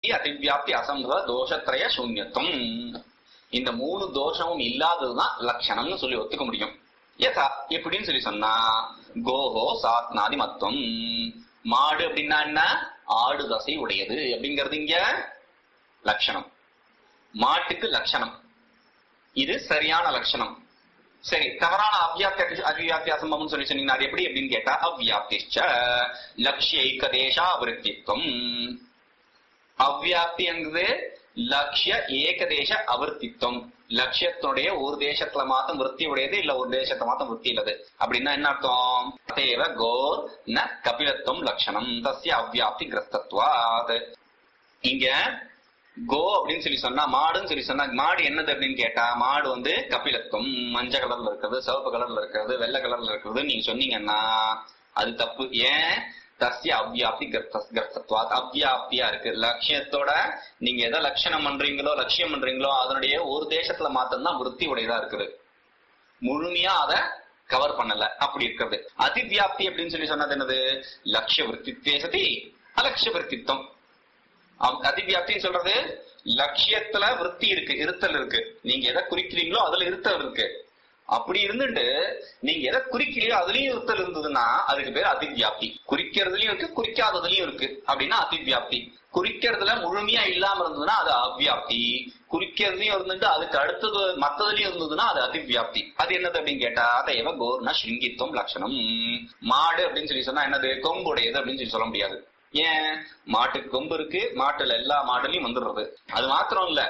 அதிவியாப்தி அசம்பவ தோஷத்ரய சூன்யத்துவம் இந்த மூணு தோஷமும் இல்லாததுதான் லட்சணம்னு சொல்லி ஒத்துக்க முடியும் யதா எப்படின்னு சொல்லி சொன்னா கோஹோ சாத்னாதி மத்துவம் மாடு அப்படின்னா என்ன ஆடு தசை உடையது அப்படிங்கிறது இங்க லட்சணம் மாட்டுக்கு லட்சணம் இது சரியான லட்சணம் சரி தவறான அவ்வியாப்தி அவ்வியாப்தி அசம்பவம் சொல்லி சொன்னீங்கன்னா அது எப்படி அப்படின்னு கேட்டா அவ்வியாப்திச்ச லட்சிய தேசாவிருத்தித்வம் அவ்வியாப்திங்கிறது லட்சிய ஏகதேச அவர்த்தித்வம் லட்சியத்தினுடைய ஒரு தேசத்துல மாத்தம் விற்பி உடையது இல்ல ஒரு தேசத்தை மாத்தம் விற்பி இல்லது அப்படின்னா என்ன அர்த்தம் தேவ கோர் ந கபிலத்துவம் லட்சணம் தஸ்ய அவ்வியாப்தி கிரஸ்தத்வாத் இங்க கோ அப்படின்னு சொல்லி சொன்னா மாடுன்னு சொல்லி சொன்னா மாடு என்னது அப்படின்னு கேட்டா மாடு வந்து கபிலத்துவம் மஞ்சள் கலர்ல இருக்கிறது சிவப்பு கலர்ல இருக்கிறது வெள்ளை கலர்ல இருக்கிறது நீங்க சொன்னீங்கன்னா அது தப்பு ஏன் தஸ்ய அவ்வியாப்தி கர்த்தத்வாத் அவ்வியாப்தியா இருக்கு லட்சியத்தோட நீங்க எதை லட்சணம் பண்றீங்களோ லட்சியம் பண்றீங்களோ அதனுடைய ஒரு தேசத்துல மாத்தம்தான் விருத்தி உடையதா இருக்குது முழுமையா அத கவர் பண்ணல அப்படி இருக்கிறது அதிவியாப்தி அப்படின்னு சொல்லி சொன்னது என்னது லட்சிய விற்த்தித்வே சதி அலட்சிய விற்த்தித்வம் அதிவியாப்தின்னு சொல்றது லட்சியத்துல விற்பி இருக்கு இருத்தல் இருக்கு நீங்க எதை குறிக்கிறீங்களோ அதுல இருத்தல் இருக்கு அப்படி இருந்துட்டு நீங்க எதை குறிக்கலையோ அதுலயும் இருத்தல் இருந்ததுன்னா அதுக்கு பேர் அதிவியாப்தி குறிக்கிறதுலயும் இருக்கு குறிக்காததுலயும் இருக்கு அப்படின்னா அதிவியாப்தி குறிக்கிறதுல முழுமையா இல்லாம இருந்ததுன்னா அது அவ்வியாப்தி குறிக்கிறதுலயும் இருந்துட்டு அதுக்கு அடுத்தது மத்ததுலயும் இருந்ததுன்னா அது அதிவியாப்தி அது என்னது அப்படின்னு கேட்டா அதையவ கோர்ண சிங்கித்துவம் லட்சணம் மாடு அப்படின்னு சொல்லி சொன்னா என்னது கொம்புடையது அப்படின்னு சொல்லி சொல்ல முடியாது ஏன் மாட்டுக்கு கொம்பு இருக்கு மாட்டுல எல்லா மாடுலயும் வந்துடுறது அது மாத்திரம் இல்ல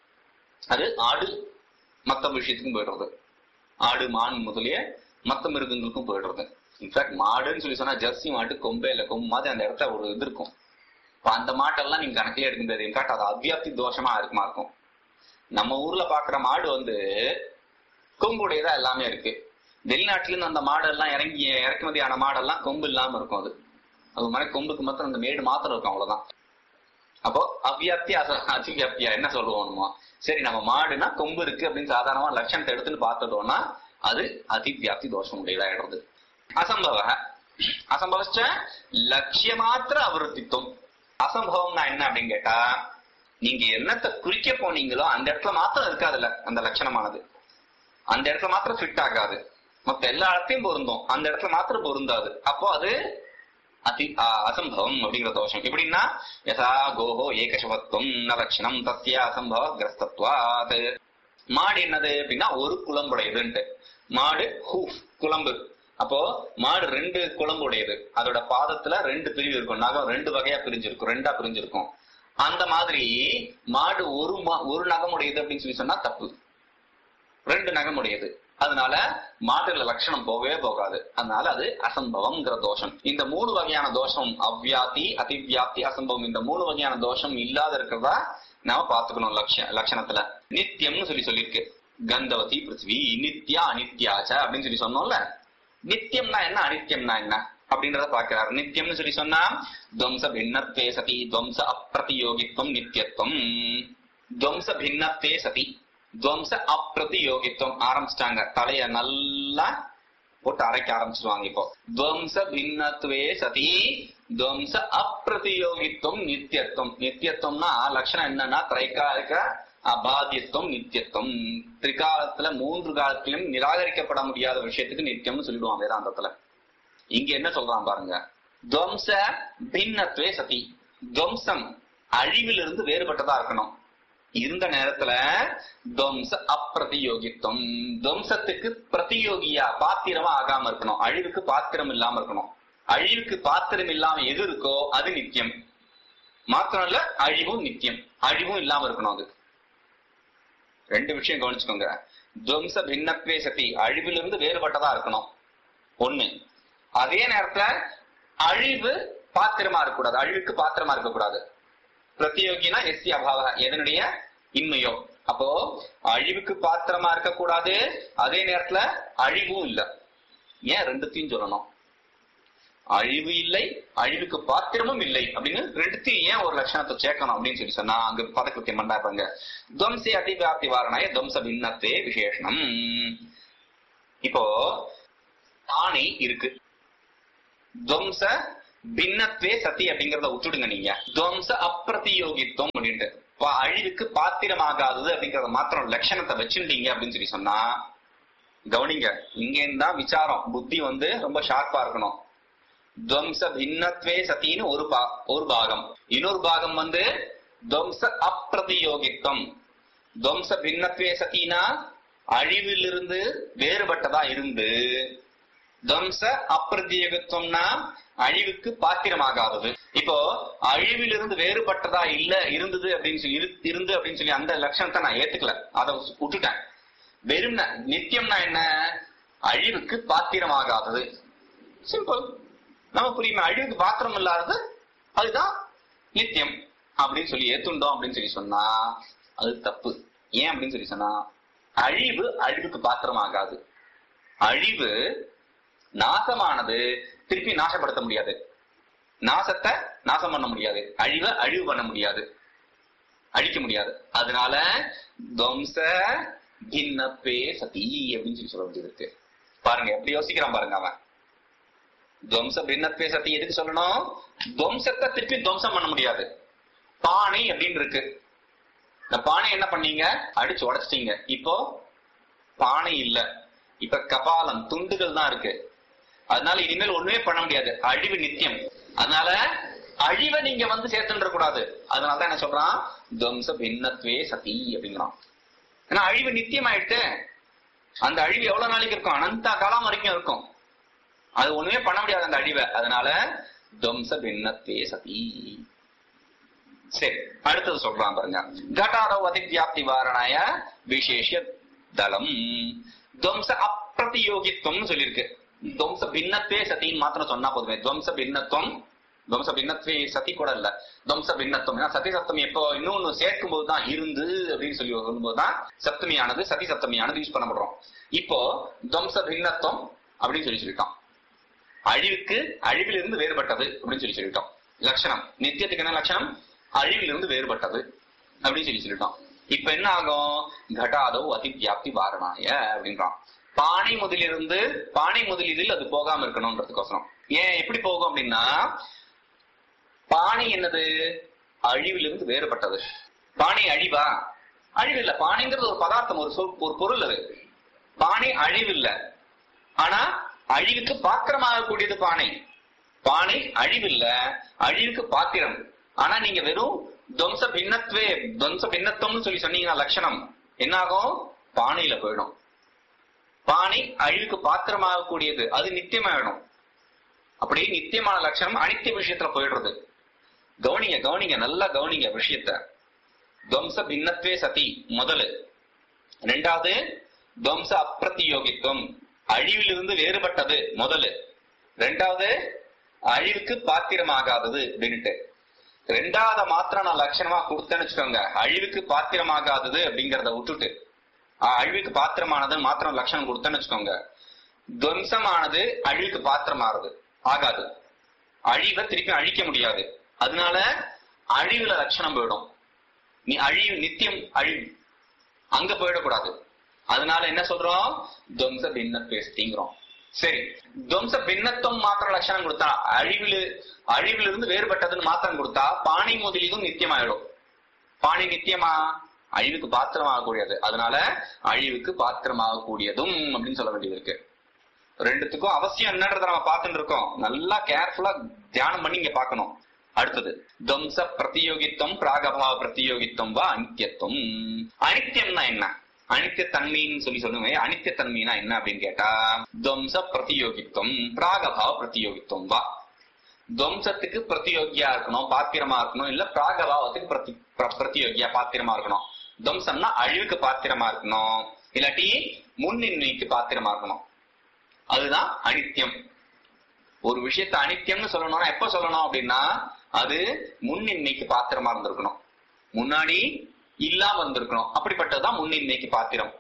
அது ஆடு மத்த விஷயத்துக்கும் போயிடுறது ஆடு மான் முதலிய மத்த மிருகங்களுக்கும் போயிடுறது இன்ஃபேக்ட் மாடுன்னு சொல்லி சொன்னா ஜெர்சி மாட்டு கொம்பே இல்ல கொம்பு மாதிரி அந்த இடத்துல ஒரு இது இருக்கும் இப்ப அந்த மாட்டெல்லாம் நீங்க கணக்கிலே எடுக்க முடியாது இன்ஃபேக்ட் அது அவ்வியாப்தி தோஷமா இருக்குமா இருக்கும் நம்ம ஊர்ல பாக்குற மாடு வந்து கொம்புடையதா எல்லாமே இருக்கு வெளிநாட்டுல இருந்து அந்த மாடெல்லாம் இறங்கி இறக்குமதியான மாடெல்லாம் கொம்பு இல்லாம இருக்கும் அது அது மாதிரி கொம்புக்கு மாத்திரம் அந்த மேடு மாத்திரம் இருக்கும் அவ்வளவுதான் அப்போ அவ்வியாப்தி அதிவியாப்தியா என்ன சொல்லுவோம் நம்ம சரி நம்ம மாடுனா கொம்பு இருக்கு அப்படின்னு சாதாரணமா லட்சணத்தை எடுத்துன்னு பார்த்துட்டோம்னா அது அதிவியாப்தி தோஷம் உடையதாயிடுறது அசம்பவ அசம்பவச்ச லட்சிய மாத்திர அவருத்தித்துவம் அசம்பவம்னா என்ன அப்படின்னு கேட்டா நீங்க என்னத்தை குறிக்க போனீங்களோ அந்த இடத்துல மாத்திரம் இருக்காதுல்ல அந்த லட்சணமானது அந்த இடத்துல மாத்திரம் ஃபிட் ஆகாது மத்த எல்லா இடத்தையும் பொருந்தும் அந்த இடத்துல மாத்திரம் பொருந்தாது அப்போ அது அதி அசம்பவம் அப்படிங்கிற தோஷம் எப்படின்னா யதா கோஹோ ஏகசவத்துவம் ந லட்சணம் தஸ்ய அசம்பவ கிரஸ்தத்வாத் மாடு என்னது அப்படின்னா ஒரு குளம்புடையதுன்ட்டு மாடு ஹூஃப் குழம்பு அப்போ மாடு ரெண்டு குழம்பு உடையது அதோட பாதத்துல ரெண்டு பிரிவு இருக்கும் நகம் ரெண்டு வகையா பிரிஞ்சிருக்கும் ரெண்டா பிரிஞ்சிருக்கும் அந்த மாதிரி மாடு ஒரு ஒரு நகம் உடையது அப்படின்னு சொல்லி சொன்னா தப்பு ரெண்டு நகம் உடையது அதனால மாட்டுல லட்சணம் போகவே போகாது அதனால அது அசம்பவம்ங்கிற தோஷம் இந்த மூணு வகையான தோஷம் அவ்வியாப்தி அதிவியாப்தி அசம்பவம் இந்த மூணு வகையான தோஷம் இல்லாத இருக்கிறதா நாம பாத்துக்கணும் லட்ச லட்சணத்துல நித்தியம்னு சொல்லி சொல்லியிருக்கு கந்தவதி பிருத்வி நித்யா அனித்யாச்ச அப்படின்னு சொல்லி சொன்னோம்ல நித்தியம்னா என்ன அனித்தியம்னா என்ன அப்படின்றத பாக்கிறார் நித்தியம்னு சொல்லி சொன்னா துவம்ச பின்னத்வே சதி துவம்ச அப்பிரதியோகித்வம் நித்தியத்துவம் துவம்ச பின்னத்வே சதி துவம்ச அப்பிரதியோகித்துவம் ஆரம்பிச்சிட்டாங்க தலைய நல்லா போட்டு அரைக்க ஆரம்பிச்சிருவாங்க இப்போ துவம்ச பின்னத்துவே சதி துவம்ச அப்பிரதியோகித்துவம் நித்தியத்துவம் நித்தியத்துவம்னா லட்சணம் என்னன்னா திரைக்காலிக அபாதியத்துவம் நித்தியத்துவம் திரிகாலத்துல மூன்று காலத்திலும் நிராகரிக்கப்பட முடியாத விஷயத்துக்கு நித்தியம்னு சொல்லிடுவான் வேதாந்தத்துல இங்க என்ன சொல்றான் பாருங்க துவம்ச பின்னத்துவே சதி துவம்சம் அழிவிலிருந்து வேறுபட்டதா இருக்கணும் இருந்த நேரத்துல துவம்ச அப்பிரதியோகித்துவம் துவம்சத்துக்கு பிரதியோகியா பாத்திரமா ஆகாம இருக்கணும் அழிவுக்கு பாத்திரம் இல்லாம இருக்கணும் அழிவுக்கு பாத்திரம் இல்லாம எது இருக்கோ அது நித்தியம் மாத்திரம் இல்ல அழிவும் நித்தியம் அழிவும் இல்லாம இருக்கணும் அது ரெண்டு விஷயம் கவனிச்சுக்கோங்க துவம்ச பின்னத்வே சக்தி அழிவிலிருந்து வேறுபட்டதா இருக்கணும் ஒண்ணு அதே நேரத்துல அழிவு பாத்திரமா இருக்கக்கூடாது அழிவுக்கு பாத்திரமா இருக்கக்கூடாது பிரத்தியோகினா எஸ்சி அபாவ எதனுடைய இன்மையோ அப்போ அழிவுக்கு பாத்திரமா இருக்கக்கூடாது அதே நேரத்துல அழிவும் இல்ல ஏன் ரெண்டுத்தையும் சொல்லணும் அழிவு இல்லை அழிவுக்கு பாத்திரமும் இல்லை அப்படின்னு ரெண்டுத்தையும் ஏன் ஒரு லட்சணத்தை சேர்க்கணும் அப்படின்னு சொல்லி சொன்னா அங்க பதக்கத்தியம் பண்ணாப்பாங்க துவம்சே அதிவியாப்தி வாரணாய துவம்ச பின்னத்தே விசேஷனம் இப்போ ஆணை இருக்கு துவம்ச பின்னத்வே சதி அப்படிங்கறத விட்டுடுங்க நீங்க துவம்ச அப்பிரதியோகித்துவம் அப்படின்ட்டு இப்ப அழிவுக்கு பாத்திரமாகாதது அப்படிங்கறத மாத்திரம் லட்சணத்தை வச்சுட்டீங்க அப்படின்னு சொல்லி சொன்னா கவனிங்க இங்க தான் விசாரம் புத்தி வந்து ரொம்ப ஷார்ப்பா இருக்கணும் துவம்ச பின்னத்வே சத்தின்னு ஒரு பா ஒரு பாகம் இன்னொரு பாகம் வந்து துவம்ச அப்பிரதியோகித்துவம் துவம்ச பின்னத்வே சத்தினா அழிவிலிருந்து வேறுபட்டதா இருந்து துவம்ச அப்பிரதியோகித்துவம்னா அழிவுக்கு பாத்திரமாகாதது இப்போ அழிவிலிருந்து வேறுபட்டதா இல்ல இருந்தது அப்படின்னு சொல்லி இரு- இருந்து அப்படின்னு சொல்லி அந்த லட்சணத்தை நான் ஏத்துக்கல அதை விட்டுட்டேன் வெறும் நித்தியம்னா என்ன அழிவுக்கு பாத்திரமாகாதது சிம்பிள் நம்ம புரியுமே அழிவுக்கு பாத்திரம் இல்லாதது அதுதான் நித்தியம் அப்படின்னு சொல்லி ஏத்துண்டோம் அப்படின்னு சொல்லி சொன்னா அது தப்பு ஏன் அப்படின்னு சொல்லி சொன்னா அழிவு அழிவுக்கு பாத்திரமாகாது அழிவு நாசமானது திருப்பி நாசப்படுத்த முடியாது நாசத்தை நாசம் பண்ண முடியாது அழிவை அழிவு பண்ண முடியாது அழிக்க முடியாது அதனால துவம்ச பின்னப்பே சதி அப்படின்னு சொல்லி சொல்ல வேண்டியது இருக்கு பாருங்க எப்படி யோசிக்கிறான் பாருங்க அவன் துவம்ச பின்னத்வே சதி எதுக்கு சொல்லணும் துவம்சத்தை திருப்பி துவம்சம் பண்ண முடியாது பானை அப்படின்னு இருக்கு இந்த பானை என்ன பண்ணீங்க அடிச்சு உடைச்சிட்டீங்க இப்போ பானை இல்ல இப்ப கபாலம் துண்டுகள் தான் இருக்கு அதனால இனிமேல் ஒண்ணுமே பண்ண முடியாது அழிவு நித்தியம் அதனால அழிவை நீங்க வந்து சேர்த்துன்ற கூடாது அதனாலதான் என்ன சொல்றான் துவம்ச பின்னத்வே சதி அப்படிங்கிறான் ஏன்னா அழிவு நித்தியம் ஆயிட்டு அந்த அழிவு எவ்வளவு நாளைக்கு இருக்கும் அனந்த காலம் வரைக்கும் இருக்கும் அது ஒண்ணுமே பண்ண முடியாது அந்த அழிவை அதனால துவம்ச பின்னத்வே சதி சரி அடுத்தது சொல்றான் பாருங்க கட்டாரவ் அதிவியாப்தி வாரணாய விசேஷ தளம் துவம்ச அப்பிரதியோகித்துவம் சொல்லியிருக்கு துவம்ச பின்னத்வே சத்தின்னு மாத்திரம் சொன்னா போதுமே துவம்ச பின்னத்துவம் துவம்ச பின்னத்வே சதி கூட இல்ல துவம்ச பின்னத்துவம் ஏன்னா சதி சப்தமி எப்போ இன்னொன்னு சேர்க்கும் போதுதான் இருந்து அப்படின்னு சொல்லி சொல்லும்போதுதான் சப்தமியானது சதி சப்தமியானது யூஸ் பண்ணப்படுறோம் இப்போ துவம்ச பின்னத்துவம் அப்படின்னு சொல்லி சொல்லிட்டோம் அழிவுக்கு அழிவிலிருந்து வேறுபட்டது அப்படின்னு சொல்லி சொல்லிட்டோம் லட்சணம் நித்தியத்துக்கு என்ன லட்சணம் அழிவிலிருந்து வேறுபட்டது அப்படின்னு சொல்லி சொல்லிட்டோம் இப்ப என்ன ஆகும் கட்டாதோ அதிவியாப்தி வாரணாய அப்படின்றான் பானை முதலிருந்து பானை முதலில் அது போகாம இருக்கணும்ன்றதுக்கோசரம் ஏன் எப்படி போகும் அப்படின்னா பானை என்னது அழிவிலிருந்து வேறுபட்டது பானை அழிவா அழிவு இல்ல பானைங்கிறது ஒரு பதார்த்தம் ஒரு சொல் ஒரு பொருள் அது பானை அழிவு இல்ல ஆனா அழிவுக்கு பாத்திரமாக கூடியது பானை பானை அழிவில்ல அழிவுக்கு பாத்திரம் ஆனா நீங்க வெறும் துவம்ச பின்னத்வே துவம்ச பின்னத்துவம்னு சொல்லி சொன்னீங்கன்னா லட்சணம் என்ன ஆகும் பானையில போயிடும் பானை அழிவுக்கு பாத்திரமாக கூடியது அது நித்தியமாயிடும் அப்படியே நித்தியமான லட்சணம் அனித்திய விஷயத்துல போயிடுறது கவனிங்க கவனிங்க நல்லா கவனிங்க விஷயத்த துவம்ச பின்னத்வே சதி முதலு ரெண்டாவது துவம்ச அப்பிரதியோகித்துவம் அழிவிலிருந்து வேறுபட்டது முதலு ரெண்டாவது அழிவுக்கு பாத்திரமாகாதது அப்படின்ட்டு ரெண்டாவது மாத்திரம் நான் லட்சணமா கொடுத்தேன்னு வச்சுக்கோங்க அழிவுக்கு பாத்திரமாகாதது அப்படிங்கறத விட்டுட்டு ஆஹ், அழிவுக்கு பாத்திரமானது மாத்திரம் லட்சணம் கொடுத்தேன்னு வச்சுக்கோங்க துவம்சமானது அழிவுக்கு பாத்திரமாறுது ஆகாது அழிவை திருப்பி அழிக்க முடியாது அதனால அழிவுல லட்சணம் போயிடும் நீ அழிவு நித்தியம் அழிவு அங்க போயிடக்கூடாது அதனால என்ன சொல்றோம் துவம்ச பின்ன பேசிங்கிறோம் சரி துவம்ச பின்னத்துவம் மாத்திர லட்சணம் கொடுத்தா அழிவில் அழிவிலிருந்து வேறுபட்டதுன்னு மாத்திரம் கொடுத்தா பானை முதலிலும் நித்தியமாயிடும் பானை நித்தியமா அழிவுக்கு பாத்திரமாகக்கூடியது அதனால அழிவுக்கு பாத்திரமாகக்கூடியதும் அப்படின்னு சொல்ல வேண்டியது இருக்கு ரெண்டுத்துக்கும் அவசியம் என்னன்றத நம்ம பார்த்துட்டு இருக்கோம் நல்லா கேர்ஃபுல்லா தியானம் பண்ணி இங்க பார்க்கணும் அடுத்தது துவம்ச பிரதியோகித்துவம் பிராகபாவ பிரதியோகித்துவம் வா அனித்தியத்துவம் அனித்தியம்னா என்ன அனித்திய தன்மைன்னு சொல்லி சொல்லுங்க அனித்திய தன்மைனா என்ன அப்படின்னு கேட்டா துவம்ச பிரதியோகித்துவம் பிராகபாவ பிரதியோகித்துவம் வா துவம்சத்துக்கு பிரதியோகியா இருக்கணும் பாத்திரமா இருக்கணும் இல்ல பிராகபாவத்துக்கு பிரதி பிர- பிரதியோகியா பாத்திரமா இருக்கணும் துவம்சம்னா அழிவுக்கு பாத்திரமா இருக்கணும் இல்லாட்டி முன்னின்மைக்கு பாத்திரமா இருக்கணும் அதுதான் அனித்தியம் ஒரு விஷயத்த அனித்தியம்னு சொல்லணும்னா எப்ப சொல்லணும் அப்படின்னா அது முன்னின்மைக்கு பாத்திரமா இருந்திருக்கணும் முன்னாடி இல்லாம இருந்திருக்கணும் அப்படிப்பட்டதுதான் முன்னின்மைக்கு பாத்திரம்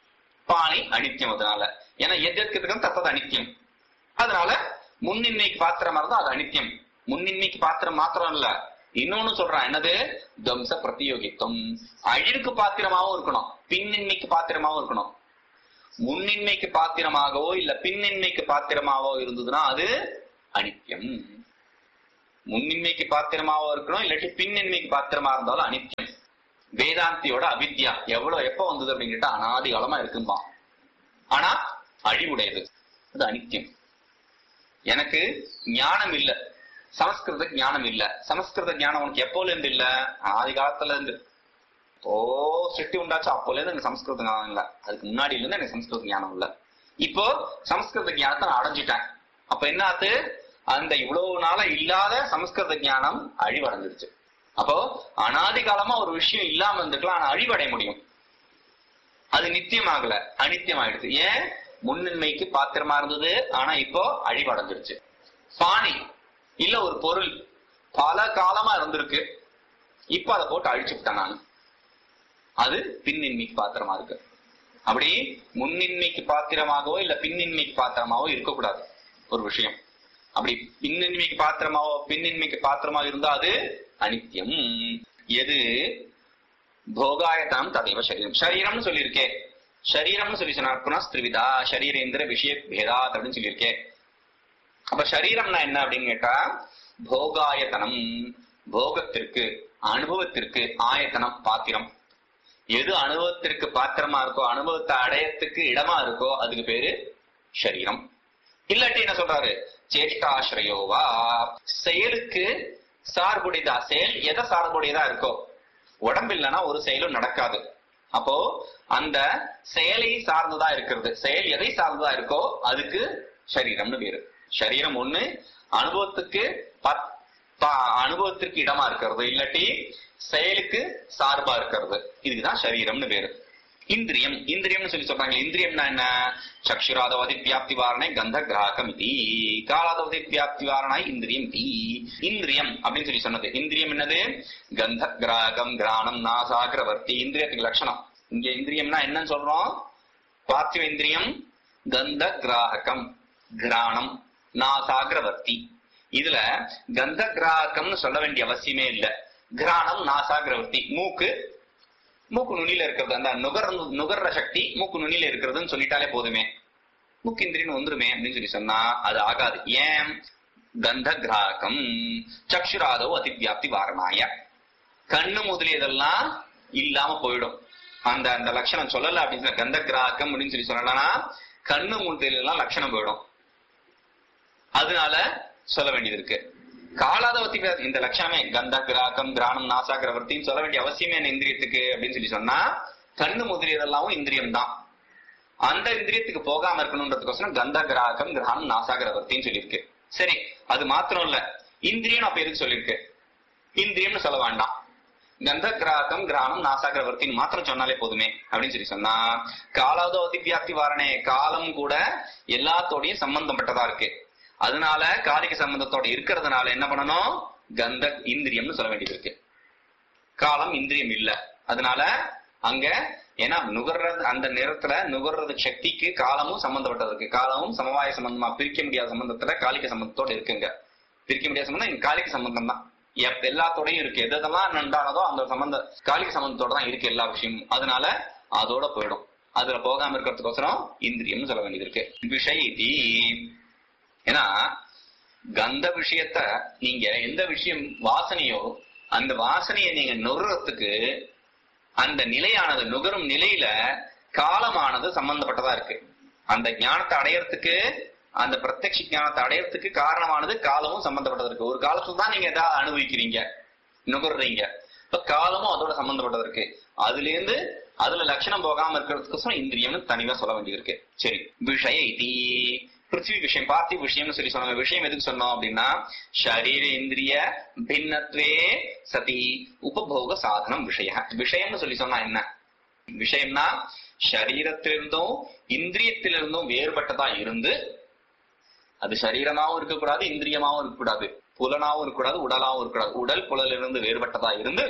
பானை அனித்தியம் அதனால ஏன்னா எதிர்க்கிறதுக்கு தத்தது அனித்தியம் அதனால முன்னின்மைக்கு பாத்திரமா இருந்தா அது அனித்தியம் முன்னின்மைக்கு பாத்திரம் மாத்திரம் இல்ல இன்னொன்னு சொல்றான் என்னது தம்ச பிரதியோகித்துவம் அழிவுக்கு பாத்திரமாவும் இருக்கணும் பின்னின்மைக்கு பாத்திரமாவும் இருக்கணும் முன்னின்மைக்கு பாத்திரமாகவோ இல்ல பின்னின்மைக்கு பாத்திரமாகவோ இருந்ததுன்னா அது அனித்தியம் முன்னின்மைக்கு பாத்திரமாவோ இருக்கணும் இல்லாட்டி பின்னின்மைக்கு பாத்திரமா இருந்தாலும் அனித்தியம் வேதாந்தியோட அவித்யா எவ்வளவு எப்ப வந்தது அப்படின்னு கேட்டா அனாதி காலமா இருக்கும்பா ஆனா அழிவுடையது அது அனித்தியம் எனக்கு ஞானம் இல்ல சமஸ்கிருத ஞானம் இல்ல சமஸ்கிருத ஞானம் உனக்கு எப்போல இருந்து இல்ல ஆதி காலத்துல இருந்து ஓ சிருஷ்டி உண்டாச்சு அப்போல இருந்து எனக்கு சமஸ்கிருத ஞானம் இல்ல அதுக்கு முன்னாடில இருந்து எனக்கு சமஸ்கிருத ஞானம் இல்ல இப்போ சமஸ்கிருத ஞானத்தை நான் அடைஞ்சிட்டேன் அப்ப என்ன ஆத்து அந்த இவ்வளவு நாளா இல்லாத சமஸ்கிருத ஞானம் அழிவடைஞ்சிருச்சு அப்போ அனாதி காலமா ஒரு விஷயம் இல்லாம இருந்துக்கலாம் ஆனா அழிவடைய முடியும் அது நித்தியமாகல அனித்தியம் ஆயிடுச்சு ஏன் முன்னின்மைக்கு பாத்திரமா இருந்தது ஆனா இப்போ அழிவடைஞ்சிருச்சு பாணி இல்ல ஒரு பொருள் பல காலமா இருந்திருக்கு இப்ப அதை போட்டு அழிச்சு விட்டேன் நான் அது பின்னின்மைக்கு பாத்திரமா இருக்கு அப்படி முன்னின்மைக்கு பாத்திரமாகவோ இல்ல பின்னின்மைக்கு பாத்திரமாவோ இருக்கக்கூடாது ஒரு விஷயம் அப்படி பின்னின்மைக்கு பாத்திரமாவோ பின்னின்மைக்கு பாத்திரமா இருந்தா அது அனித்தியம் எது போகாயதாம் ததைவ சரீரம் சரீரம்னு சொல்லியிருக்கேன் சரீரம்னு சொல்லி சொன்னா புனஸ்திரிவிதா சரீரேந்திர விஷய பேதாத் அப்படின்னு சொல்லியிருக்கேன் அப்ப சரீரம்னா என்ன அப்படின்னு கேட்டா போகாயத்தனம் போகத்திற்கு அனுபவத்திற்கு ஆயத்தனம் பாத்திரம் எது அனுபவத்திற்கு பாத்திரமா இருக்கோ அனுபவத்தை அடையத்துக்கு இடமா இருக்கோ அதுக்கு பேரு சரீரம் இல்லாட்டி என்ன சொல்றாரு சேஷ்டாசிரயோவா செயலுக்கு சார்புடையதா செயல் எதை சார்புடையதா இருக்கோ உடம்பு இல்லைன்னா ஒரு செயலும் நடக்காது அப்போ அந்த செயலை சார்ந்ததா இருக்கிறது செயல் எதை சார்ந்ததா இருக்கோ அதுக்கு சரீரம்னு பேரு சரீரம் ஒண்ணு அனுபவத்துக்கு பத்- ப- அனுபவத்திற்கு இடமா இருக்கிறது இல்லாட்டி செயலுக்கு சார்பா இருக்கிறது இதுக்குதான் சரீரம்னு பேரு இந்திரியம் இந்திரியம்னு சொல்லி சொல்றாங்க இந்திரியம்னா என்ன சக்ஷுராதவதி வியாப்தி வாரணை கந்த கிராகம் இது காலாதவதி வியாப்தி வாரணாய் இந்திரியம் தி இந்திரியம் அப்படின்னு சொல்லி சொன்னது இந்திரியம் என்னது கந்த கிராகம் கிராணம் நாசாகிரவர்த்தி இந்திரியத்துக்கு லட்சணம் இங்க இந்திரியம்னா என்னன்னு சொல்றோம் பார்த்திவ இந்திரியம் கந்த கிராககம் கிராணம் நாசாகிரவர்த்தி இதுல கந்த கிராகம்னு சொல்ல வேண்டிய அவசியமே இல்ல கிராணம் நாசாகிரவர்த்தி மூக்கு மூக்கு நுனியில இருக்கிறது அந்த நுகர் நுகர்ற சக்தி மூக்கு நுனியில இருக்கிறதுன்னு சொல்லிட்டாலே போதுமே மூக்கு இந்திரியன் வந்துருமே அப்படின்னு சொல்லி சொன்னா அது ஆகாது ஏன் கந்த கிராகம் சக்ஷுராதோ அதிவியாப்தி வாரணாய கண்ணு முதலியதெல்லாம் இல்லாம போயிடும் அந்த அந்த லட்சணம் சொல்லல அப்படின்னு சொல்லி கந்த கிராகம் அப்படின்னு சொல்லி சொல்லலன்னா கண்ணு முதலியெல்லாம் லட்சணம் போயிடும் அதனால சொல்ல வேண்டியது இருக்கு காலாதவத்தி இந்த லட்சணமே கந்த கிராகம் கிராணம் நாசாகிரவர்த்தின்னு சொல்ல வேண்டிய அவசியமே என்ன இந்திரியத்துக்கு அப்படின்னு சொல்லி சொன்னா கண்ணு முதலியதெல்லாம் இந்திரியம் தான் அந்த இந்திரியத்துக்கு போகாம இருக்கணும்ன்றதுக்கோசரம் கந்த கிராகம் கிராணம் நாசாகிரவர்த்தின்னு சொல்லியிருக்கு சரி அது மாத்திரம் இல்ல இந்திரியம் அப்ப எதுக்கு சொல்லியிருக்கு இந்திரியம்னு சொல்ல வேண்டாம் கந்த கிராகம் கிராமம் நாசாகிரவர்த்தின்னு மாத்திரம் சொன்னாலே போதுமே அப்படின்னு சொல்லி சொன்னா காலாதோ அதிவியாப்தி வாரணே காலம் கூட எல்லாத்தோடையும் சம்பந்தப்பட்டதா இருக்கு அதனால காலிக சம்பந்தத்தோட இருக்கிறதுனால என்ன பண்ணணும் கந்த இந்திரியம்னு சொல்ல வேண்டியது இருக்கு காலம் இந்திரியம் இல்ல அதனால அங்க ஏன்னா நுகர்றது அந்த நேரத்துல நுகர்றது சக்திக்கு காலமும் சம்பந்தப்பட்டது இருக்கு காலமும் சமவாய சம்பந்தமா பிரிக்க முடியாத சம்பந்தத்துல காலிக சம்பந்தத்தோட இருக்குங்க பிரிக்க முடியாத சம்பந்தம் இங்க காலிக சம்பந்தம் தான் எப் எல்லாத்தோடையும் இருக்கு எது எதெல்லாம் நன்றானதோ அந்த சம்பந்த காலிக சம்பந்தத்தோட தான் இருக்கு எல்லா விஷயமும் அதனால அதோட போயிடும் அதுல போகாம இருக்கிறதுக்கோசரம் இந்திரியம்னு சொல்ல வேண்டியது இருக்கு விஷயதி ஏன்னா கந்த விஷயத்த நீங்க எந்த விஷயம் வாசனையோ அந்த வாசனையை நீங்க நுகர்றதுக்கு அந்த நிலையானது நுகரும் நிலையில காலமானது சம்பந்தப்பட்டதா இருக்கு அந்த ஞானத்தை அடையறதுக்கு அந்த பிரத்யக்ஷ ஞானத்தை அடையறதுக்கு காரணமானது காலமும் சம்பந்தப்பட்டது இருக்கு ஒரு காலத்துல தான் நீங்க எதாவது அனுபவிக்கிறீங்க நுகர்றீங்க இப்ப காலமும் அதோட சம்பந்தப்பட்டது இருக்கு அதுல இருந்து அதுல லட்சணம் போகாம இருக்கிறதுக்கோசரம் இந்திரியம்னு தனிவா சொல்ல வேண்டியது இருக்கு சரி விஷய இதி பிருத்திவி விஷயம் பார்த்தி விஷயம்னு சொல்லி சொன்னாங்க விஷயம் எதுக்கு சொன்னோம் அப்படின்னா ஷரீர இந்திரிய பின்னத்வே சதி உபபோக சாதனம் விஷய விஷயம்னு சொல்லி சொன்னா என்ன விஷயம்னா சரீரத்திலிருந்தும் இந்திரியத்திலிருந்தும் வேறுபட்டதா இருந்து அது சரீரமாவும் இருக்கக்கூடாது இந்திரியமாவும் இருக்கக்கூடாது புலனாவும் இருக்கக்கூடாது உடலாவும் இருக்கக்கூடாது உடல் புலலிருந்து வேறுபட்டதா இருந்து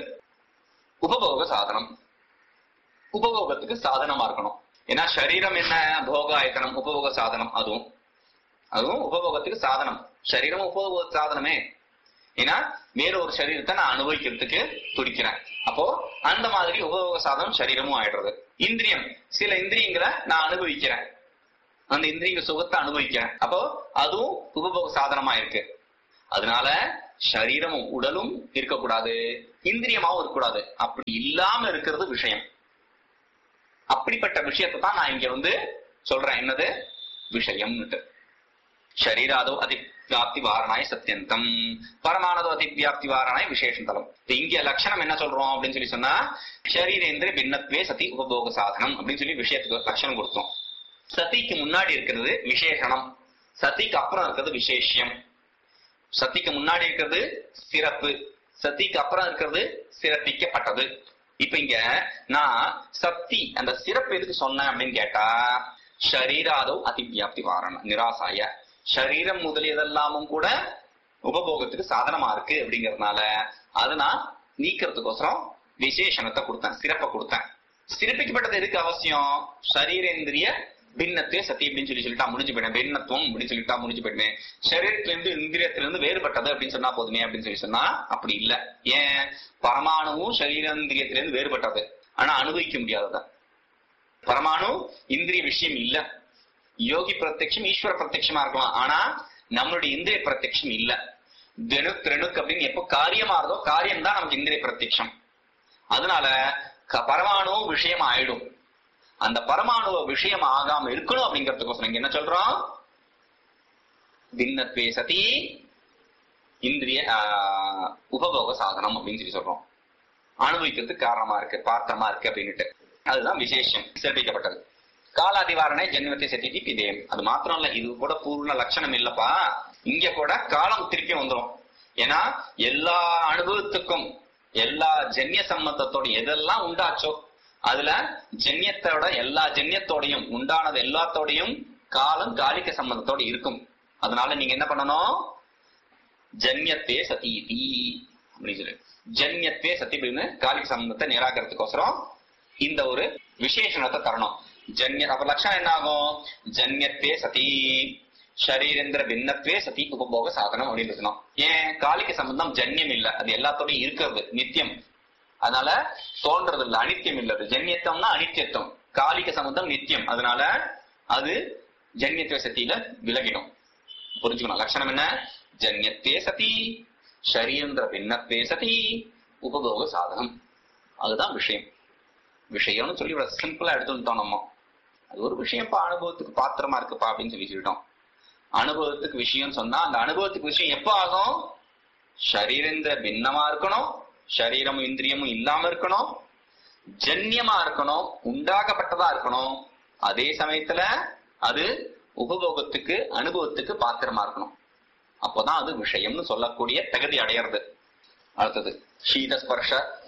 உபபோக சாதனம் உபபோகத்துக்கு சாதனமா இருக்கணும் ஏன்னா சரீரம் என்ன போகாயத்தனம் உபபோக சாதனம் அதுவும் அதுவும் உபபோகத்துக்கு சாதனம் சரீரம் உபபோக சாதனமே ஏன்னா வேற ஒரு சரீரத்தை நான் அனுபவிக்கிறதுக்கு துடிக்கிறேன் அப்போ அந்த மாதிரி உபபோக சாதனம் சரீரமும் ஆயிடுறது இந்திரியம் சில இந்திரியங்களை நான் அனுபவிக்கிறேன் அந்த இந்திரியங்க சுகத்தை அனுபவிக்கிறேன் அப்போ அதுவும் உபபோக சாதனமா இருக்கு அதனால சரீரமும் உடலும் இருக்கக்கூடாது இந்திரியமாவும் இருக்கக்கூடாது அப்படி இல்லாம இருக்கிறது விஷயம் அப்படிப்பட்ட விஷயத்தை தான் நான் இங்க வந்து சொல்றேன் என்னது விஷயம்னுட்டு ಶರೀರಾದೋ அதிவியாப்தி வாரணாய் சத்தியந்தம் பரமானதோ அதிவியாப்தி வாரணாய் விசேஷந்தலம் இங்க லட்சணம் என்ன சொல்றோம் அப்படின்னு சொல்லி சொன்னா ஷரீரேந்திர பின்னத்வே சதி உபபோக சாதனம் அப்படின்னு சொல்லி விஷயத்துக்கு ஒரு லட்சணம் கொடுத்தோம் சதிக்கு முன்னாடி இருக்கிறது விசேஷணம் சதிக்கு அப்புறம் இருக்கிறது விசேஷம் சதிக்கு முன்னாடி இருக்கிறது சிறப்பு சதிக்கு அப்புறம் இருக்கிறது சிறப்பிக்கப்பட்டது இப்ப இங்க நான் சக்தி அந்த சிறப்பு எதுக்கு சொன்னேன் அப்படின்னு கேட்டா ஷரீராதோ அதிவியாப்தி வாரண நிராசாய சரீரம் முதலியதெல்லாமும் கூட உபபோகத்துக்கு சாதனமா இருக்கு அப்படிங்கறதுனால அதை நான் நீக்கிறதுக்கோசரம் விசேஷணத்தை கொடுத்தேன் சிறப்பை கொடுத்தேன் சிறப்பிக்கப்பட்டது எதுக்கு அவசியம் சரீரேந்திரிய பின்னத்தே சத்தி அப்படின்னு சொல்லி சொல்லிட்டா முடிஞ்சு போயிட்டேன் பின்னத்துவம் அப்படின்னு சொல்லிட்டா முடிஞ்சு போயிட்டேன் சரீரத்துல இருந்து இந்திரியத்துல இருந்து வேறுபட்டது அப்படின்னு சொன்னா போதுமே அப்படின்னு சொல்லி சொன்னா அப்படி இல்ல ஏன் பரமாணுவும் சரீரேந்திரியத்துல இருந்து வேறுபட்டது ஆனா அனுபவிக்க முடியாதது பரமாணு இந்திரிய விஷயம் இல்ல யோகி பிரத்யட்சம் ஈஸ்வர பிரத்யட்சமா இருக்கலாம் ஆனா நம்மளுடைய இந்திரிய பிரத்யட்சம் இல்ல தினுக் திரணுக் அப்படின்னு எப்போ காரியமாறதோ காரியம் தான் நமக்கு இந்திரிய பிரத்யட்சம் அதனால க- பரமாணு விஷயம் ஆயிடும் அந்த பரமாணுவ விஷயம் ஆகாம இருக்கணும் அப்படிங்கறதுக்கோசரம் இங்க என்ன சொல்றோம் பின்னத்வே சதி இந்திரிய ஆஹ், உபபோக சாதனம் அப்படின்னு சொல்லி சொல்றோம் அனுபவிக்கிறதுக்கு காரணமா இருக்கு பாத்திரமா இருக்கு அப்படின்னுட்டு அதுதான் விசேஷம் சிறப்பிக்கப்பட்டது காலாதிவாரணை ஜென்மத்தை சத்திதி பிதேயம் அது மாத்திரம் இல்ல இது கூட பூர்ண லட்சணம் இல்லப்பா இங்க கூட காலம் திருப்பி வந்துரும் ஏன்னா எல்லா அனுபவத்துக்கும் எல்லா ஜென்ய சம்பந்தத்தோட எதெல்லாம் உண்டாச்சோ அதுல ஜென்யத்தோட எல்லா ஜென்யத்தோடையும் உண்டானது எல்லாத்தோடையும் காலம் காலிக்க சம்பந்தத்தோட இருக்கும் அதனால நீங்க என்ன பண்ணணும் ஜன்யத்தே சதீதி அப்படின்னு சொல்லி ஜன்யத்தே சதி அப்படின்னு காலிக சம்பந்தத்தை நிராகரித்துக்கோசரம் இந்த ஒரு விசேஷணத்தை தரணும் ஜன்ய அப்ப லட்சணம் என்ன ஆகும் ஜன்யத்தே சதி ஷரீரேந்திர பின்னத்வே சதி உபபோக சாதனம் அப்படின்னு இருக்கணும் ஏன் காலிக சம்பந்தம் ஜன்யம் இல்ல அது எல்லாத்தோடையும் இருக்கிறது நித்தியம் அதனால தோன்றது இல்ல அனித்தியம் இல்லது ஜன்யத்தம்னா அனித்தியத்துவம் காலிக சம்பந்தம் நித்தியம் அதனால அது ஜன்யத்துவ சத்தியில விலகிடும் புரிஞ்சுக்கணும் லட்சணம் என்ன ஜன்யத்தே சதி ஷரீரேந்திர பின்னத்வே சதி உபபோக சாதனம் அதுதான் விஷயம் விஷயம்னு சொல்லி இவ்வளவு சிம்பிளா எடுத்துட்டோம் நம்ம அது ஒரு விஷயம்ப்பா அனுபவத்துக்கு பாத்திரமா இருக்குப்பா அப்படின்னு சொல்லி சொல்லிட்டோம் அனுபவத்துக்கு விஷயம் சொன்னா அந்த அனுபவத்துக்கு விஷயம் எப்ப ஆகும் ஷரீரேந்திர பின்னமா இருக்கணும் ஷரீரமும் இந்திரியமும் இல்லாம இருக்கணும் ஜன்யமா இருக்கணும் உண்டாக்கப்பட்டதா இருக்கணும் அதே சமயத்துல அது உபபோகத்துக்கு அனுபவத்துக்கு பாத்திரமா இருக்கணும் அப்பதான் அது விஷயம்னு சொல்லக்கூடிய தகுதி அடையிறது அடுத்தது शीतस्पर्श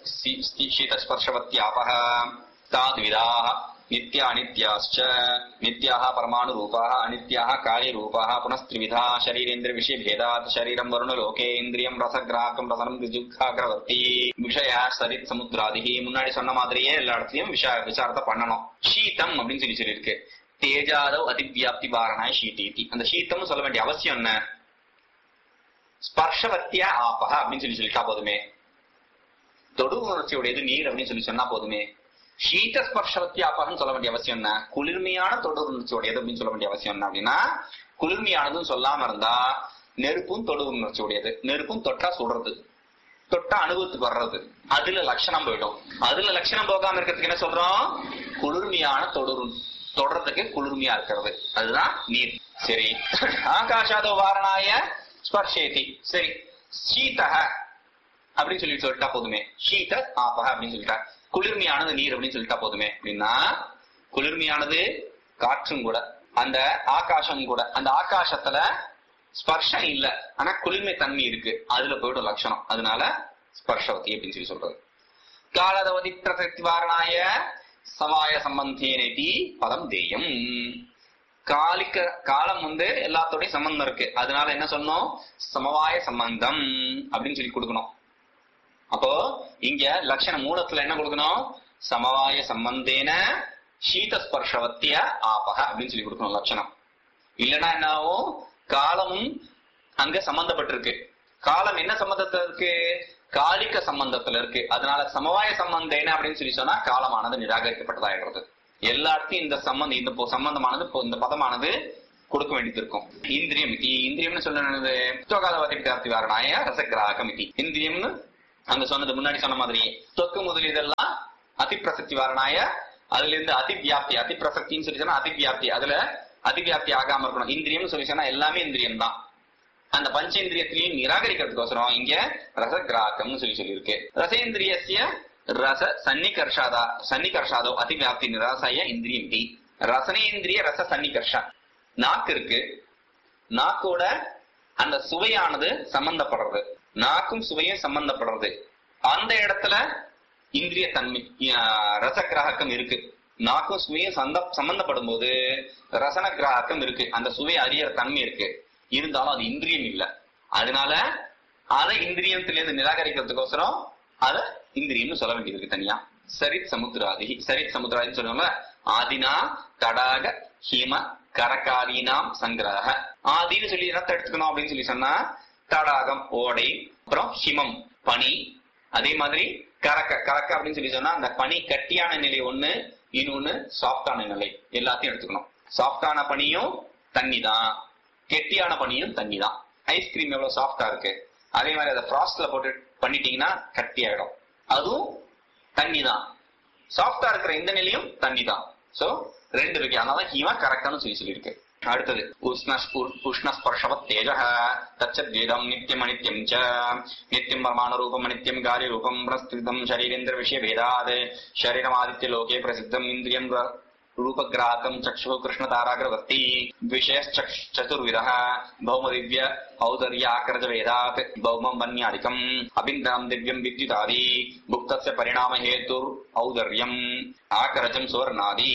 शीतस्पर्शवत्यापः ताद्विदाः नित्या अनित्याश्च नित्याः परमाणुरूपाः अनित्याः कार्यरूपाः पुनस्त्रिविधाः शरीरेन्द्रविषयभेदात् शरीरं वरुणलोके इन्द्रियं रसग्राहकं रसனம் ரிஜுகாகிரவர்த்தி விஷய சரித் சமுத்திராதிகி முன்னாடி சொன்ன மாதிரியே எல்லா இடத்துலயும் விஷ விசாரத்தை பண்ணணும் ஷீதம் அப்படின்னு சொல்லி சொல்லியிருக்கு தேஜாதவ் அதிவியாப்தி பாரணாய் ஷீதீதி அந்த ஷீத்தம்னு சொல்ல வேண்டிய அவசியம் என்ன ஸ்பர்ஷவத்தியா ஆபக அப்படின்னு சொல்லி சொல்லிட்டா போதுமே தொடு உணர்ச்சியுடையது நீர் அப்படின்னு சொல்லி சொன்னா போதுமே சீத ஸ்பர்ஷவத்தி ஆபகன்னு சொல்ல வேண்டிய அவசியம் என்ன குளிர்மையான தொடு உணர்ச்சியுடையது அப்படின்னு சொல்ல வேண்டிய அவசியம் என்ன அப்படின்னா குளிர்மையானதும் சொல்லாம இருந்தா நெருப்பும் தொடு உணர்ச்சி உடையது நெருப்பும் தொட்டா சுடுறது தொட்டா அனுபவத்துக்கு வர்றது அதுல லட்சணம் போயிடும் அதுல லட்சணம் போகாம இருக்கிறதுக்கு என்ன சொல்றோம் குளிர்மையான தொடு தொடர்றதுக்கு குளிர்மையா இருக்கிறது அதுதான் நீர் சரி ஆகாஷாதோ வாரணாய ஸ்பர்ஷேதி சரி சீதக அப்படின்னு சொல்லி சொல்லிட்டா போதுமே சீத ஆபக அப்படின்னு சொல்லிட்டா குளிர்மையானது நீர் அப்படின்னு சொல்லிட்டா போதுமே அப்படின்னா குளிர்மையானது காற்றும் கூட அந்த ஆகாசம் கூட அந்த ஆகாசத்துல ஸ்பர்ஷம் இல்ல ஆனா குளிர்மை தன்மை இருக்கு அதுல போயிடும் லட்சணம் அதனால ஸ்பர்ஷவதி அப்படின்னு சொல்லி சொல்றது காலதவதி பிரசக்தி வாரணாய சமாய சம்பந்தேனி பதம் தேயம் காலிக்க காலம் வந்து எல்லாத்தோடய சம்பந்தம் இருக்கு அதனால என்ன சொன்னோம் சமவாய சம்பந்தம் அப்படின்னு சொல்லி கொடுக்கணும் அப்போ இங்க லட்சண மூலத்துல என்ன கொடுக்கணும் சமவாய சம்பந்தேன சீதஸ்பர்ஷவத்திய ஆபக அப்படின்னு சொல்லி கொடுக்கணும் லட்சணம் இல்லைன்னா என்ன ஆகும் காலமும் அங்க சம்பந்தப்பட்டிருக்கு காலம் என்ன சம்பந்தத்துல இருக்கு காலிக்க சம்பந்தத்துல இருக்கு அதனால சமவாய சம்பந்தேன அப்படின்னு சொல்லி சொன்னா காலமானது நிராகரிக்கப்பட்டதாகிறது எல்லா இடத்தையும் இந்த சம்பந்தம் இந்த பொ- சம்பந்தமானது பொ- இந்த பதமானது கொடுக்க வேண்டியது இருக்கும் இந்திரியம் இதி இந்திரியம்னு சொல்றது தோகாதவாதி வித்யார்த்தி வாரணாய ரசகிராகம் இதி இந்திரியம்னு அங்க சொன்னது முன்னாடி சொன்ன மாதிரி தொக்கு முதல் இதெல்லாம் அதிப்பிரசக்தி வாரணாய அதுல இருந்து அதிவியாப்தி அதிப்பிரசக்தின்னு சொல்லி சொன்னா அதிவியாப்தி அதுல அதிவியாப்தி ஆகாம இருக்கணும் இந்திரியம்னு சொல்லி சொன்னா எல்லாமே இந்திரியம் தான் அந்த பஞ்சேந்திரியத்திலையும் நிராகரிக்கிறதுக்கோசரம் இங்க ரசகிராக்கம்னு சொல்லி சொல்லியிருக்கு ரசேந்திரியசிய ரச சன்னிகர்ஷாதா சன்னிகர்ஷாதோ அதிவியாப்தி நிராசாய இந்திரியம் தி ரசனேந்திரிய ரச சன்னிகர்ஷா நாக்கு இருக்கு நாக்கோட அந்த சுவையானது சம்பந்தப்படுறது நாக்கும் சுவையும் சம்பந்தப்படுறது அந்த இடத்துல இந்திரிய தன்மை ஆஹ், ரச கிராகக்கம் இருக்கு நாக்கும் சுவையும் சந்த சம்பந்தப்படும் போது ரசன கிராகக்கம் இருக்கு அந்த சுவை அறியற தன்மை இருக்கு இருந்தாலும் அது இந்திரியம் இல்ல அதனால அதை இந்திரியத்திலிருந்து நிராகரிக்கிறதுக்கோசரம் அத இந்திரியம்னு சொல்ல வேண்டியது இருக்கு தனியா சரித் சமுத்திராதி சரித் சமுத்திராதின்னு சொல்லுவாங்க ஆதினா தடாக ஹிம கரகாதீனாம் சங்கிரக ஆதின்னு சொல்லி என்னத்த எடுத்துக்கணும் அப்படின்னு சொல்லி சொன்னா தடாகம் ஓடை அப்புறம் ஹிமம் பனி அதே மாதிரி கரக்க கரக்க அப்படின்னு சொல்லி சொன்னா அந்த பனி கட்டியான நிலை ஒண்ணு இன்னொன்னு சாஃப்டான நிலை எல்லாத்தையும் எடுத்துக்கணும் சாஃப்டான பனியும் தண்ணி தான் கெட்டியான பனியும் தண்ணி தான் ஐஸ்கிரீம் எவ்வளவு சாஃப்டா இருக்கு அதே மாதிரி அதை ஃப்ராஸ்ட்ல போட்டு பண்ணிட்டீங்கன்னா கட்டி ஆயிடும் அதுவும் தண்ணி தான் சாஃப்டா இருக்கிற இந்த நிலையும் தண்ணி தான் சோ ரெண்டு இருக்கு அதனால ஹீமா கரெக்டானு சொல்லி சொல்லியிருக்கு அடுத்தது உஷ்ண உஷ்ணஸ்பர்ஷவத் தேஜ தச்சத்வேதம் நித்தியம் அனித்யம் ச நித்தியம் பரமாணு ரூபம் அனித்யம் காரிய ரூபம் பிரஸ்திதம் சரீரேந்திர விஷய பேதாத் சரீரமாதித்ய லோகே பிரசித்தம் இந்திரியம் ர- रूपग्राहकम् चक्षुः कृष्णताराग्रवर्ती विषयश्चतुर्विधः भौमदिव्य औदर्याक्रजवेदात् भौमम् वन्यादिकम् अबिन्दम् दिव्यम् विद्युतादि भुक्तस्य परिणामहेतुर् औदर्यम् ஆக்கரஜம் சுவர்ணாதி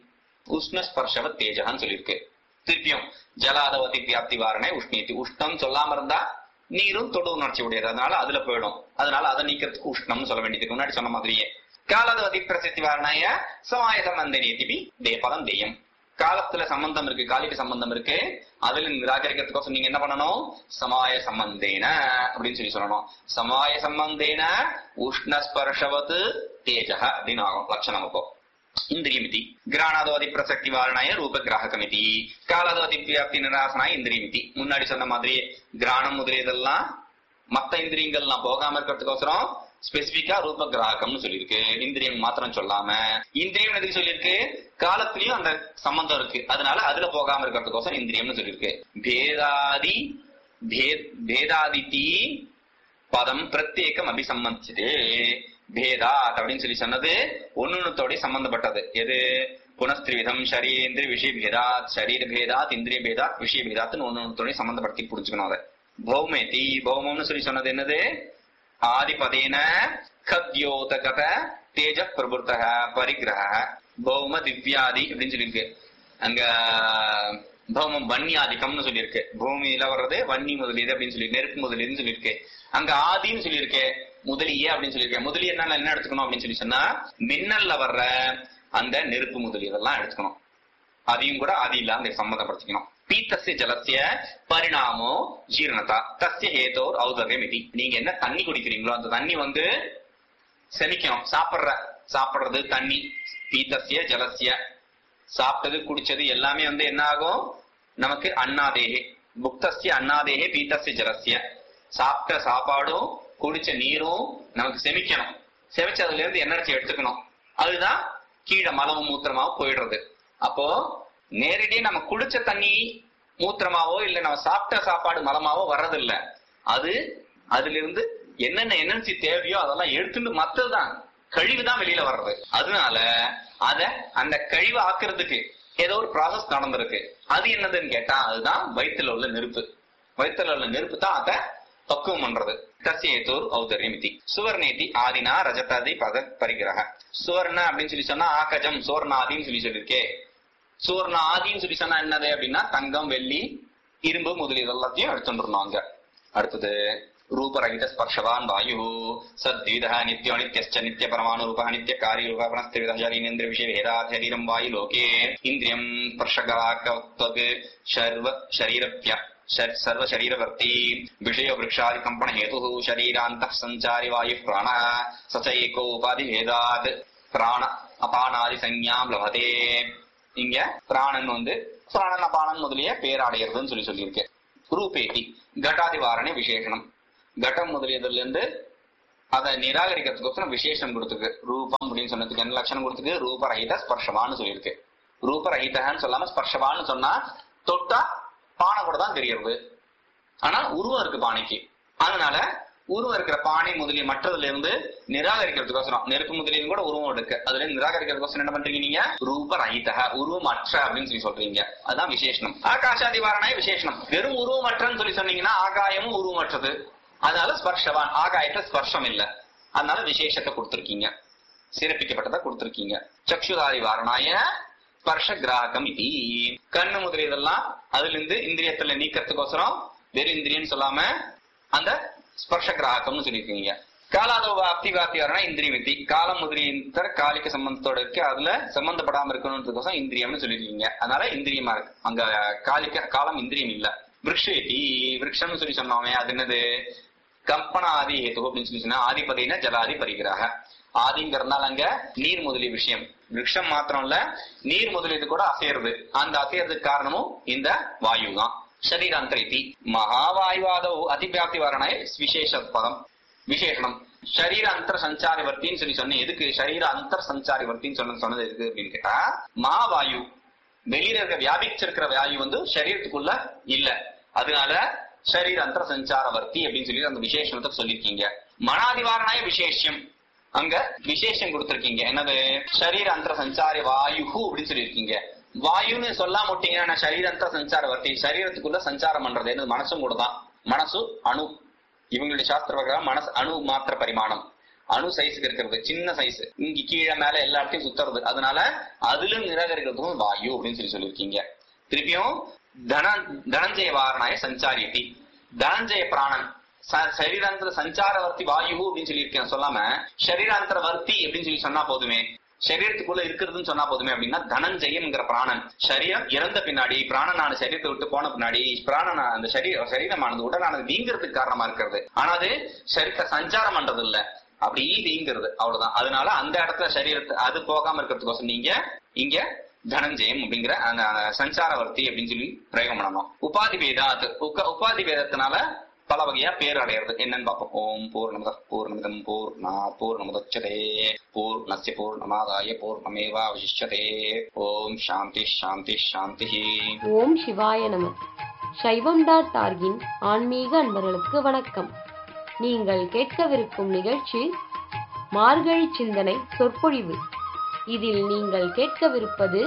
உஷ்ணஸ்பர்ஷவத் தேஜகான்னு சொல்லியிருக்கு திருப்பியும் ஜலாதவதி வியாப்தி வாரணை உஷ்ணீதி உஷ்ணம் சொல்லாம இருந்தா நீரும் தொடு உணர்ச்சி உடையது அதனால அதுல போயிடும் அதனால அதை நீக்கிறதுக்கு உஷ்ணம்னு சொல்ல வேண்டியதுக்கு முன்னாடி சொன்ன மாதிரியே காலதவதி பிரசித்தி வாரணாய சமாய சம்பந்த நீதிபி தேபதம் தேயம் காலத்துல சம்பந்தம் இருக்கு காலிக்கு சம்பந்தம் இருக்கு அதுல நிராகரிக்கிறதுக்கோசம் நீங்க என்ன பண்ணணும் சமாய சம்பந்தேன அப்படின்னு சொல்லி சொல்லணும் சமாய சம்பந்தேன உஷ்ணஸ்பர்ஷவத் தேஜக அப்படின்னு ஆகும் லட்சணம் அப்போ இந்திரியமிதி கிராணாதோதி பிரசக்தி வாரணாய ரூப கிராகமிதி காலாதோதி வியாப்தி நிராசனாய இந்திரியமிதி முன்னாடி சொன்ன மாதிரி கிராணம் முதலியதெல்லாம் மத்த இந்திரியங்கள்லாம் போகாம இருக்கிறதுக்கோசரம் ஸ்பெசிபிக்கா ரூப கிராகம்னு சொல்லியிருக்கு இந்திரியம் மாத்திரம் சொல்லாம இந்திரியம் எதுக்கு சொல்லியிருக்கு காலத்திலயும் அந்த சம்பந்தம் இருக்கு அதனால அதுல போகாம இருக்கிறதுக்கோசரம் இந்திரியம்னு சொல்லியிருக்கு பேதாதி பேத்- பேதாதிதி பதம் பிரத்யேகம் அபிசம்பந்திச்சது பேதாத் அப்படின்னு சொல்லி சொன்னது ஒன்னொன்னத்தோட சம்பந்தப்பட்டது எது புனஸ்திரிவிதம் சரீரேந்திரிய விஷய பேதாத் சரீர பேதாத் இந்திரிய பேதாத் விஷய பேதாத்னு ஒன்னொன்னத்தோட சம்பந்தப்படுத்தி புரிஞ்சுக்கணும் அதை பௌமேதி பௌமம்னு சொல்லி சொன்னது என்னது ஆதிபதேன கத்யோதகத தேஜ பிரபுத்தக பரிகிரக பௌம திவ்யாதி அப்படின்னு சொல்லியிருக்கு அங்க பௌமம் வன்னியாதிக்கம்னு சொல்லியிருக்கு பூமியில வர்றது வன்னி முதலியது அப்படின்னு சொல்லி நெருப்பு முதலியதுன்னு சொல்லியிருக்கு அங்க ஆதின்னு சொல்லியிருக்கு முதலிய அப்படின்னு சொல்லியிருக்கேன் முதலிய என்ன என்ன எடுத்துக்கணும் அப்படின்னு சொல்லி சொன்னா மின்னல்ல வர்ற அந்த நெருப்பு முதலியதெல்லாம் எடுத்துக்கணும் அதையும் கூட ஆதி இல்லாம சம்மந்தப்படுத்திக்கணும் பீத்தசிய ஜலசிய பரிணாமோ ஜீரணதா தஸ்ய ஹேதோர் ஔதர்யம் இது நீங்க என்ன தண்ணி குடிக்கிறீங்களோ அந்த தண்ணி வந்து செமிக்கணும் சாப்பிடுற சாப்பிடுறது தண்ணி பீத்தசிய ஜலசிய சாப்பிட்டது குடிச்சது எல்லாமே வந்து என்ன ஆகும் நமக்கு அண்ணாதேகே புக்தசிய அண்ணாதேகே பீத்தசிய ஜலசிய சாப்பிட்ட சாப்பாடும் குடிச்ச நீரும் நமக்கு செமிக்கணும் செமிச்சு அதுல இருந்து எனர்ஜி எடுத்துக்கணும் அதுதான் கீழே மலமும் மூத்திரமாவும் போயிடுறது அப்போ நேரடியா நம்ம குடிச்ச தண்ணி மூத்திரமாவோ இல்ல நம்ம சாப்பிட்ட சாப்பாடு மலமாவோ வர்றதில்ல அது அதுல இருந்து என்னென்ன எனர்ஜி தேவையோ அதெல்லாம் எடுத்துட்டு மத்ததுதான் கழிவு தான் வெளியில வர்றது அதனால அத அந்த கழிவு ஆக்குறதுக்கு ஏதோ ஒரு ப்ராசஸ் நடந்திருக்கு அது என்னதுன்னு கேட்டா அதுதான் வயிற்றுல உள்ள நெருப்பு வயிற்றுல உள்ள நெருப்பு தான் அதை பக்குவம் பண்றது தசியேதோர் ஔதர்யமிதி சுவர்ணேதி ஆதினா ரஜதாதி பத பரிகிரக சுவர்ண அப்படின்னு சொல்லி சொன்னா ஆகஜம் சுவர்ணாதின்னு சொல்லி சொல்லியிருக்கே சுவர்ண ஆதின்னு சொல்லி சொன்னா என்னது அப்படின்னா தங்கம் வெள்ளி இரும்பு முதலியது எல்லாத்தையும் எடுத்துட்டு அங்க அடுத்தது ரூபரகித ஸ்பர்ஷவான் வாயு சத்வித நித்யோ நித்யஸ்ச நித்ய பரமாணு ரூப நித்ய காரிய ரூப புனஸ்திவித சரீரேந்திர விஷய வேதா சரீரம் வாயு லோகே இந்திரியம் ஸ்பர்ஷகலாக்கத்வக் சர்வ சரீரப்ய शर- सर्व शरीरवर्ती विषय वृक्षादि कंपन हेतु शरीरांत संचारी वायु प्राण स च एको उपाधि भेदात பிராண அபானாதி சஞ்ஞாம் லபதே இங்க பிராணன் வந்து பிராணன் அபானன் முதலிய பேரடையிறதுன்னு சொல்லி சொல்லியிருக்கு ரூபேதி கட்டாதிவாரணை விசேஷனம் கட்டம் முதலியதுல இருந்து அதை நிராகரிக்கிறதுக்கோசரம் விசேஷம் கொடுத்துருக்கு ரூபம் அப்படின்னு சொன்னதுக்கு என்ன லட்சணம் கொடுத்துருக்கு ரூபரஹித ஸ்பர்ஷவான்னு சொல்லியிருக்கு ரூபரஹிதன்னு சொல்லாம ஸ்பர்ஷவான்னு சொன்னா தொட்டா பானை கூட தான் தெரியறது ஆனா உருவம் இருக்கு பானைக்கு அதனால உருவம் இருக்கிற பானை முதலிய மற்றதுல இருந்து நிராகரிக்கிறதுக்கோசரம் நெருப்பு முதலியும் கூட உருவம் இருக்கு அதுல இருந்து நிராகரிக்கிறதுக்கோசரம் என்ன பண்றீங்க நீங்க ரூப ரஹிதக உருவமற்ற அப்படின்னு சொல்லி சொல்றீங்க அதுதான் விசேஷனம் ஆகாஷாதிவாரணாய விசேஷனம் வெறும் உருவமற்றன்னு சொல்லி சொன்னீங்கன்னா ஆகாயமும் உருவமற்றது அதனால ஸ்பர்ஷவான் ஆகாயத்துல ஸ்பர்ஷம் இல்ல அதனால விசேஷத்தை கொடுத்திருக்கீங்க சிறப்பிக்கப்பட்டதா கொடுத்திருக்கீங்க சக்ஷுதாதி வாரணாய ஸ்பர்ஷ கிராகம் இது கண்ணு முதலியதெல்லாம் அதுல இருந்து இந்திரியத்துல நீக்கிறதுக்கோசரம் வெறும் இந்திரியன்னு சொல்லாம அந்த ஸ்பர்ஷ கிராகம்னு சொல்லியிருக்கீங்க காலாலோப அப்திவாத்தி வரனா இந்திரிய வித்தி காலம் முதலியத்தர காலிக்க சம்பந்தத்தோட இருக்கு அதுல சம்பந்தப்படாம இருக்கணும்ன்றதுக்கோசம் இந்திரியம்னு சொல்லியிருக்கீங்க அதனால இந்திரியமா இருக்கு அங்க காலிக்க காலம் இந்திரியம் இல்ல விரக்ஷேதி விரக்ஷம்னு சொல்லி சொன்னோமே அது என்னது கம்பன ஆதி ஹேத்து அப்படின்னு சொல்லி சொன்னா ஆதிபதினா ஜலாதி பரிகிறாக ஆதிங்கிறதுனால அங்க நீர் முதலிய விஷயம் விரக்ஷம் மாத்திரம் இல்ல நீர் முதலியது கூட அசையறது அந்த அசையறதுக்கு காரணமும் இந்த வாயு தான் ಶರೀರಾಂತರಿತಿ ಮಹಾವಾಯುವಾದವು ಅತಿವ್ಯಾಪ್ತಿ ವರ್ಣೆ ವಿಶೇಷ ಪದಂ விசேஷனம் சரீர அந்தர் சஞ்சாரிவர்த்தின்னு சொல்லி சொன்னேன் எதுக்கு சரீர அந்தர் சஞ்சாரிவர்த்தின்னு சொன்ன சொன்னது எதுக்கு அப்படின்னு கேட்டா மகாவாயு வெளியில இருக்க வியாபிச்சிருக்கிற வாயு வந்து சரீரத்துக்குள்ள இல்ல அதனால சரீர அந்தர் சஞ்சாரவர்த்தி அப்படின்னு சொல்லி அந்த விசேஷணத்தை சொல்லியிருக்கீங்க மனாதிவாரணாய விசேஷம் அங்க விசேஷம் கொடுத்திருக்கீங்க என்னது சரீர அந்தர சஞ்சாரி வாயு அப்படின்னு சொல்லியிருக்கீங்க வாயுன்னு சொல்லாம விட்டீங்கன்னா சரீரந்த சஞ்சாரவர்த்தி சரீரத்துக்குள்ள சஞ்சாரம் பண்றது என்னது மனசும் கூட தான் மனசு அணு இவங்களுடைய சாஸ்திர பிரகாரம் மனசு அணு மாத்திர பரிமாணம் அணு சைஸுக்கு இருக்கிறது சின்ன சைஸ் இங்க கீழே மேல எல்லா இடத்தையும் சுத்துறது அதனால அதிலும் நிராகரிக்கிறதுக்கும் வாயு அப்படின்னு சொல்லி சொல்லியிருக்கீங்க திருப்பியும் தன தனஞ்சய வாரணாய சஞ்சாரிட்டி தனஞ்சய பிராணன் ச- சரீராந்தர சஞ்சாரவர்த்தி வாயு அப்படின்னு சொல்லியிருக்கேன் சொல்லாம சரீராந்தர வர்த்தி அப்படின்னு சொல்லி சொன்னா போதுமே சரீரத்துக்குள்ள இருக்கிறதுன்னு சொன்னா போதுமே அப்படின்னா தனஞ்சயம்ங்கிற பிராணன் சரீரம் இறந்த பின்னாடி பிராணனான சரீரத்தை விட்டு போன பின்னாடி பிராணனா அந்த சரீர சரீரமானது உடலானது வீங்கிறதுக்கு காரணமா இருக்கிறது ஆனா அது சரீரத்தை சஞ்சாரம் பண்றது இல்ல அப்படியே வீங்கிறது அவ்வளவுதான் அதனால அந்த இடத்துல சரீரத்தை அது போகாம இருக்கிறதுக்கோசம் நீங்க இங்க தனஞ்சயம் அப்படிங்கிற அந்த அந்த சஞ்சாரவர்த்தி அப்படின்னு சொல்லி பிரயோகம் பண்ணணும் உபாதி பேதாத் உக்க- உபாதி பேதத்தினால பல வகையா பேர் அடையிறது என்னன்னு பார்ப்போம் ஓம் பூர்ணமத பூர்ணமிதம் பூர்ணா பூர்ணமுதச்சதே பூர்ணஸ்ய பூர்ணமாதாய பூர்ணமேவா அவசிஷ்யதே ஓம் சாந்தி சாந்தி சாந்தி ஓம் சிவாய நம சைவம் டாட் டார்கின் ஆன்மீக அன்பர்களுக்கு வணக்கம் நீங்கள் கேட்கவிருக்கும் நிகழ்ச்சி மார்கழி சிந்தனை சொற்பொழிவு இதில் நீங்கள் கேட்கவிருப்பது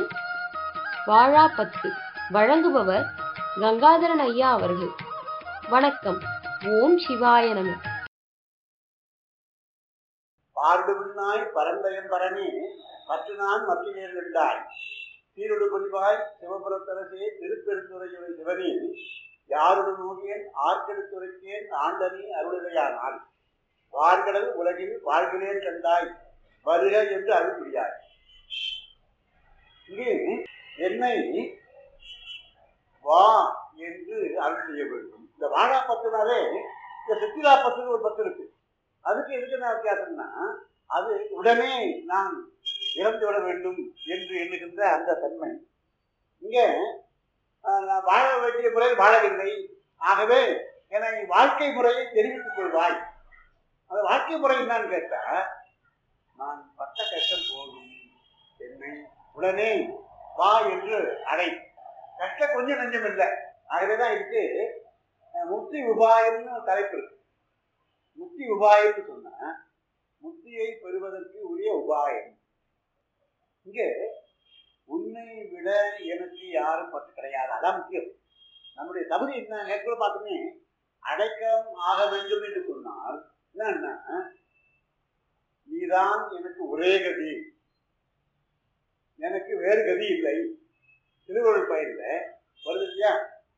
வாழாப்பத்து வழங்குபவர் கங்காதரன் ஐயா அவர்கள் வணக்கம் ஓம் சிவாய நம பார்டுவிண்ணாய் பரந்தயம் பரணி மற்ற நான் மற்ற நேர்ந்தாய் சீருடு பொலிவாய் சிவபுரத்தரசே திருப்பெருந்துறையுடைய சிவனே யாருடு நோகியன் ஆர்க்கெடுத்துரைக்கேன் ஆண்டனி அருளுதையானால் வார்கடல் உலகில் வாழ்கிறேன் கண்டாய் வருக என்று அருள் புரியாய் இங்கே என்னை வா என்று அருள் செய்ய வேண்டும் இந்த வாழா பத்துனாலே இந்த சித்திரா பத்துன்னு ஒரு பத்து இருக்கு அதுக்கு எதுக்கு என்ன வித்தியாசம்னா அது உடனே நான் இறந்து விட வேண்டும் என்று எண்ணுகின்ற அந்த தன்மை இங்கே ஆஹ், நான் வாழ வேண்டிய முறையில் வாழவில்லை ஆகவே என்னை வாழ்க்கை முறையை தெரிவித்துக் கொள்வாய் அந்த வாழ்க்கை முறை என்னன்னு கேட்டா நான் பட்ட கஷ்டம் போதும் என்னை உடனே வா என்று அடை கஷ்டம் கொஞ்சம் நெஞ்சம் இல்லை ஆகவே தான் இதுக்கு அஹ், முக்தி உபாயம்னு தலைப்பு இருக்கு முக்தி உபாயம்னு சொன்னா முக்தியை பெறுவதற்கு உரிய உபாயம் இங்கே உன்னை விட எனக்கு யாரும் பற்று கிடையாது அதான் முக்கியம் நம்முடைய தகுதி என்ன நேற்று பார்த்தோமே அடைக்கம் ஆக வேண்டும் என்று சொன்னால் என்னன்னா நீதான் எனக்கு ஒரே கதி எனக்கு வேறு கதி இல்லை திருவள்ளுவர் பயிரில் வருது இல்லையா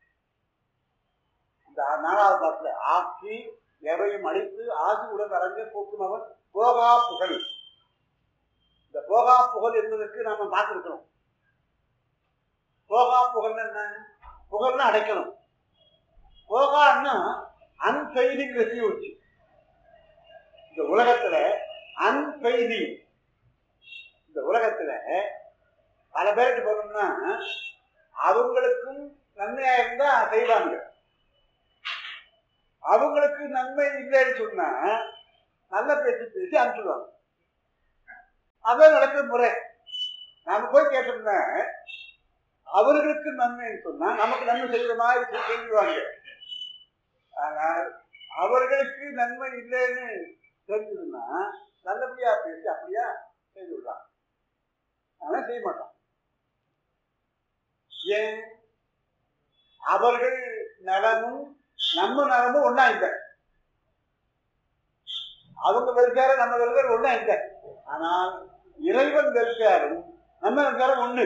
இந்த நாலாவது பாட்டுல ஆக்கி எவையும் அழித்து ஆசி உடன் அரங்க போக்கும் அவன் போகா புகழ் இந்த போகா புகழ் என்பதற்கு நாம பார்த்திருக்கிறோம் போகா புகழ் என்ன புகழ்னா அடைக்கணும் போகான்னா அன்பெய்திங் ரெஃப்யூஜ் இந்த உலகத்துல அன்பெய்திங் இந்த உலகத்துல பல பேருக்கு போனோம்னா அவங்களுக்கும் நன்மையா இருந்தா செய்வாங்க அவங்களுக்கு நன்மை இல்லைன்னு சொன்னா நல்ல பேச்சு பேசி அனுப்பிடுவாங்க அதான் நடக்கிற முறை நாம போய் கேட்டோம்னா அவர்களுக்கு நன்மைன்னு சொன்னா நமக்கு நன்மை செய்யற மாதிரி சொல்லிடுவாங்க ஆனால் அவர்களுக்கு நன்மை இல்லைன்னு தெரிஞ்சதுன்னா நல்லபடியா பேசி அப்படியா செய்து விடலாம் ஆனா செய்ய மாட்டோம் ஏன் அவர்கள் நலமும் நம்ம நலமும் ஒண்ணா இல்லை அவங்க வெல்ஃபேர் நம்ம வெல்ஃபேர் ஒண்ணா இல்லை ஆனால் இறைவன் வெல்ஃபேரும் நம்ம வெல்ஃபேரும் ஒண்ணு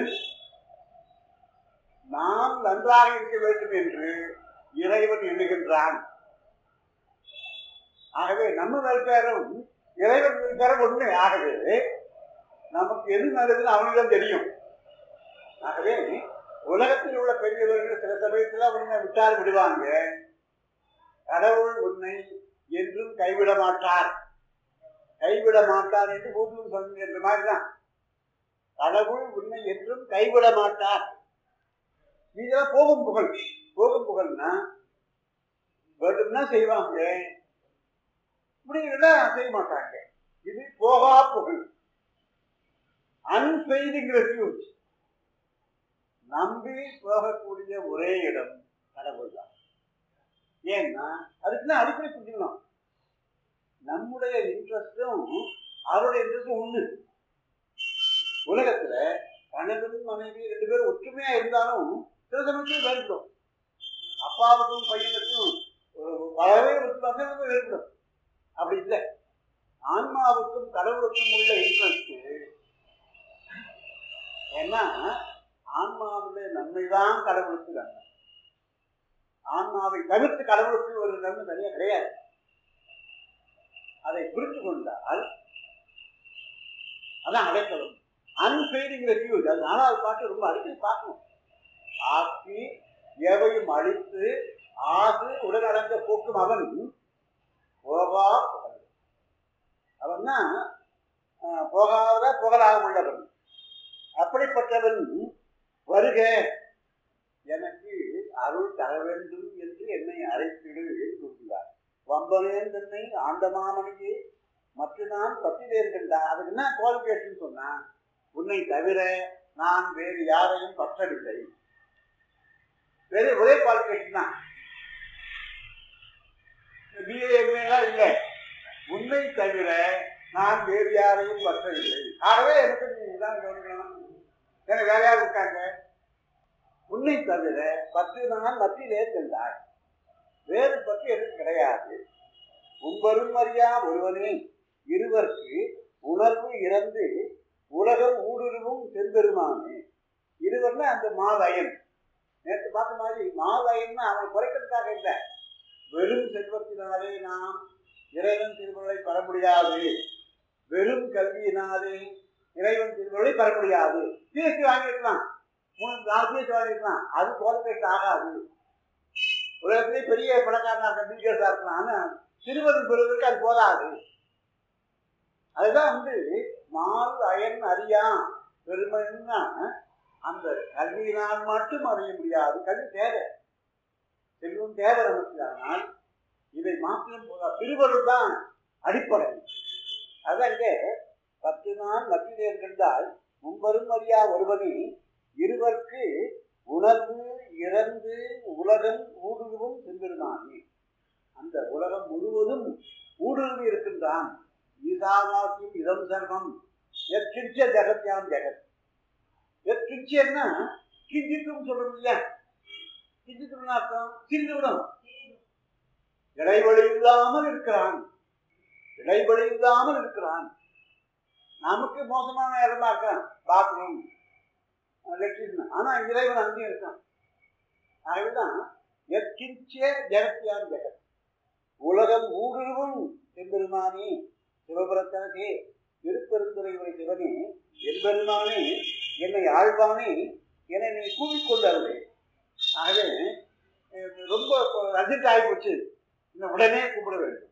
நாம் நன்றாக இருக்க வேண்டும் என்று இறைவன் எண்ணுகின்றான் ஆகவே நம்ம வெல்ஃபேரும் இறைவன் வெல்ஃபேரும் ஒண்ணு ஆகவே நமக்கு எது நல்லதுன்னு அவனிடம் தெரியும் ஆகவே உலகத்தில் உள்ள பெரியவர்கள் சில சமயத்துல உன்னை விட்டால் விடுவாங்க கடவுள் உன்னை என்றும் கைவிட மாட்டார் கைவிட மாட்டார் என்று பூமியும் சொன்ன என்ற மாதிரிதான் கடவுள் உன்னை என்றும் கைவிட மாட்டார் இதெல்லாம் போகும் புகழ் போகும் புகழ்னா வேண்டும்னா செய்வாங்க முடியலன்னா செய்ய மாட்டாங்க இது போகா புகழ் அன்பெய்திங் ரெஃப்யூஜ் நம்பி போகக்கூடிய ஒரே இடம் கடவுள் தான் ஏன்னா அதுக்கு தான் அடிப்படை புரிஞ்சுக்கணும் நம்முடைய இன்ட்ரெஸ்டும் அவருடைய இன்ட்ரெஸ்டும் ஒண்ணு உலகத்துல கணவன் மனைவி ரெண்டு பேரும் ஒற்றுமையா இருந்தாலும் சில சமயத்தில் வேறுபடும் அப்பாவுக்கும் பையனுக்கும் ஒரு வரவே ஒரு பசங்களுக்கும் வேறுபடும் அப்படி இல்லை ஆன்மாவுக்கும் கடவுளுக்கும் உள்ள இன்ட்ரெஸ்ட் ஏன்னா ஆன்மாவுடைய நன்மைதான் கடவுளுக்கு நன்மை ஆன்மாவை தவிர்த்து கடவுளுக்கு ஒரு நன்மை தனியா கிடையாது அதை புரிந்து கொண்டால் அதான் அடைக்கலம் அன்பெய்டிங் ரெஃப்யூஜ் அது நாலாவது பாட்டு ரொம்ப அடிக்கடி பார்க்கணும் ஆக்கி எவையும் அழித்து ஆசு உடனடங்க போக்கும் அவன் போகா புகழ் அவன் தான் போகாத புகழாக உள்ளவன் அப்படிப்பட்டவன் வருக எனக்கு அருள் தர வேண்டும் என்று என்னை அழைத்திடு என்று கூறுகிறார் வம்பனேன் தன்னை ஆண்டமாமணியே மற்ற நான் பத்திரேன் கண்டார் அதுக்கு என்ன குவாலிஃபிகேஷன் சொன்னா உன்னை தவிர நான் வேறு யாரையும் பற்றவில்லை வேறு ஒரே குவாலிஃபிகேஷன் தான் பிஏ எம்ஏலாம் இல்லை உன்னை தவிர நான் வேறு யாரையும் பற்றவில்லை ஆகவே எனக்கு நீ தான் கவனிக்கணும் எனக்கு வேற யார் இருக்காங்க உன்னை தவிர பத்து நான் மத்தியிலே சென்றாய் வேறு பற்றி எதுவும் கிடையாது உம்பரும் அறியா ஒருவனே இருவருக்கு உணர்வு இறந்து உலகம் ஊடுருவும் செம்பெருமானே இருவர்னா அந்த மாதயன் நேற்று பார்த்த மாதிரி மாதயன்னா அவனை குறைக்கிறதுக்காக இல்லை வெறும் செல்வத்தினாலே நாம் இறைவன் திருமலை பெற முடியாது வெறும் கல்வியினாலே இறைவன் திருமலை பெற முடியாது பிஎஸ்சி வாங்கிருக்கலாம் மூணு நாலு பிஎஸ்சி வாங்கிருக்கலாம் அது குவாலிஃபைட் ஆகாது உலகத்திலே பெரிய பணக்காரனா இருக்க பில்கேட்ஸா இருக்கலாம் ஆனா திருவருள் பெறுவதற்கு அது போதாது அதுதான் வந்து மால் அயன் அறியா பெருமைன்னா அந்த கல்வியினால் மட்டும் அறிய முடியாது கல்வி தேவை செல்வம் தேவை நமக்கு ஆனால் இதை மாத்திரம் போதா திருவருள் தான் அடிப்படை அதான் இங்கே பத்து நாள் மத்தியிலே இருக்கின்றால் மும்பரும் அறியா ஒருவனே இருவருக்கு உணர்வு இறந்து உலகம் ஊடுருவும் சென்றிருந்தானே அந்த உலகம் முழுவதும் ஊடுருவி இருக்கின்றான் ஈசாவாசியும் இதம் சர்வம் எற்கிஞ்ச ஜெகத்யாம் ஜெகத் எற்கிஞ்சன்னா கிஞ்சித்தும் சொல்றோம் இல்லையா கிஞ்சித்தும் அர்த்தம் சிறிதுவிடம் இடைவெளி இல்லாமல் இருக்கிறான் இடைவெளி இல்லாமல் இருக்கிறான் நமக்கு மோசமான இடமா இருக்கான் பாத்ரூம் லெட்ரின் ஆனா இறைவன் அங்கேயும் இருக்கான் ஆகவேதான் எற்கிஞ்சே ஜெகத்யான் ஜெகத் உலகம் ஊடுருவும் எம்பெருமானே சிவபுரத்தனே திருப்பெருந்துறையுடைய சிவனே எம்பெருமானே என்னை ஆழ்வானே என்னை நீ கூவிக்கொண்டருவே ஆகவே ரொம்ப அர்ஜென்ட் ஆகிப்போச்சு இன்னும் உடனே கூப்பிட வேண்டும்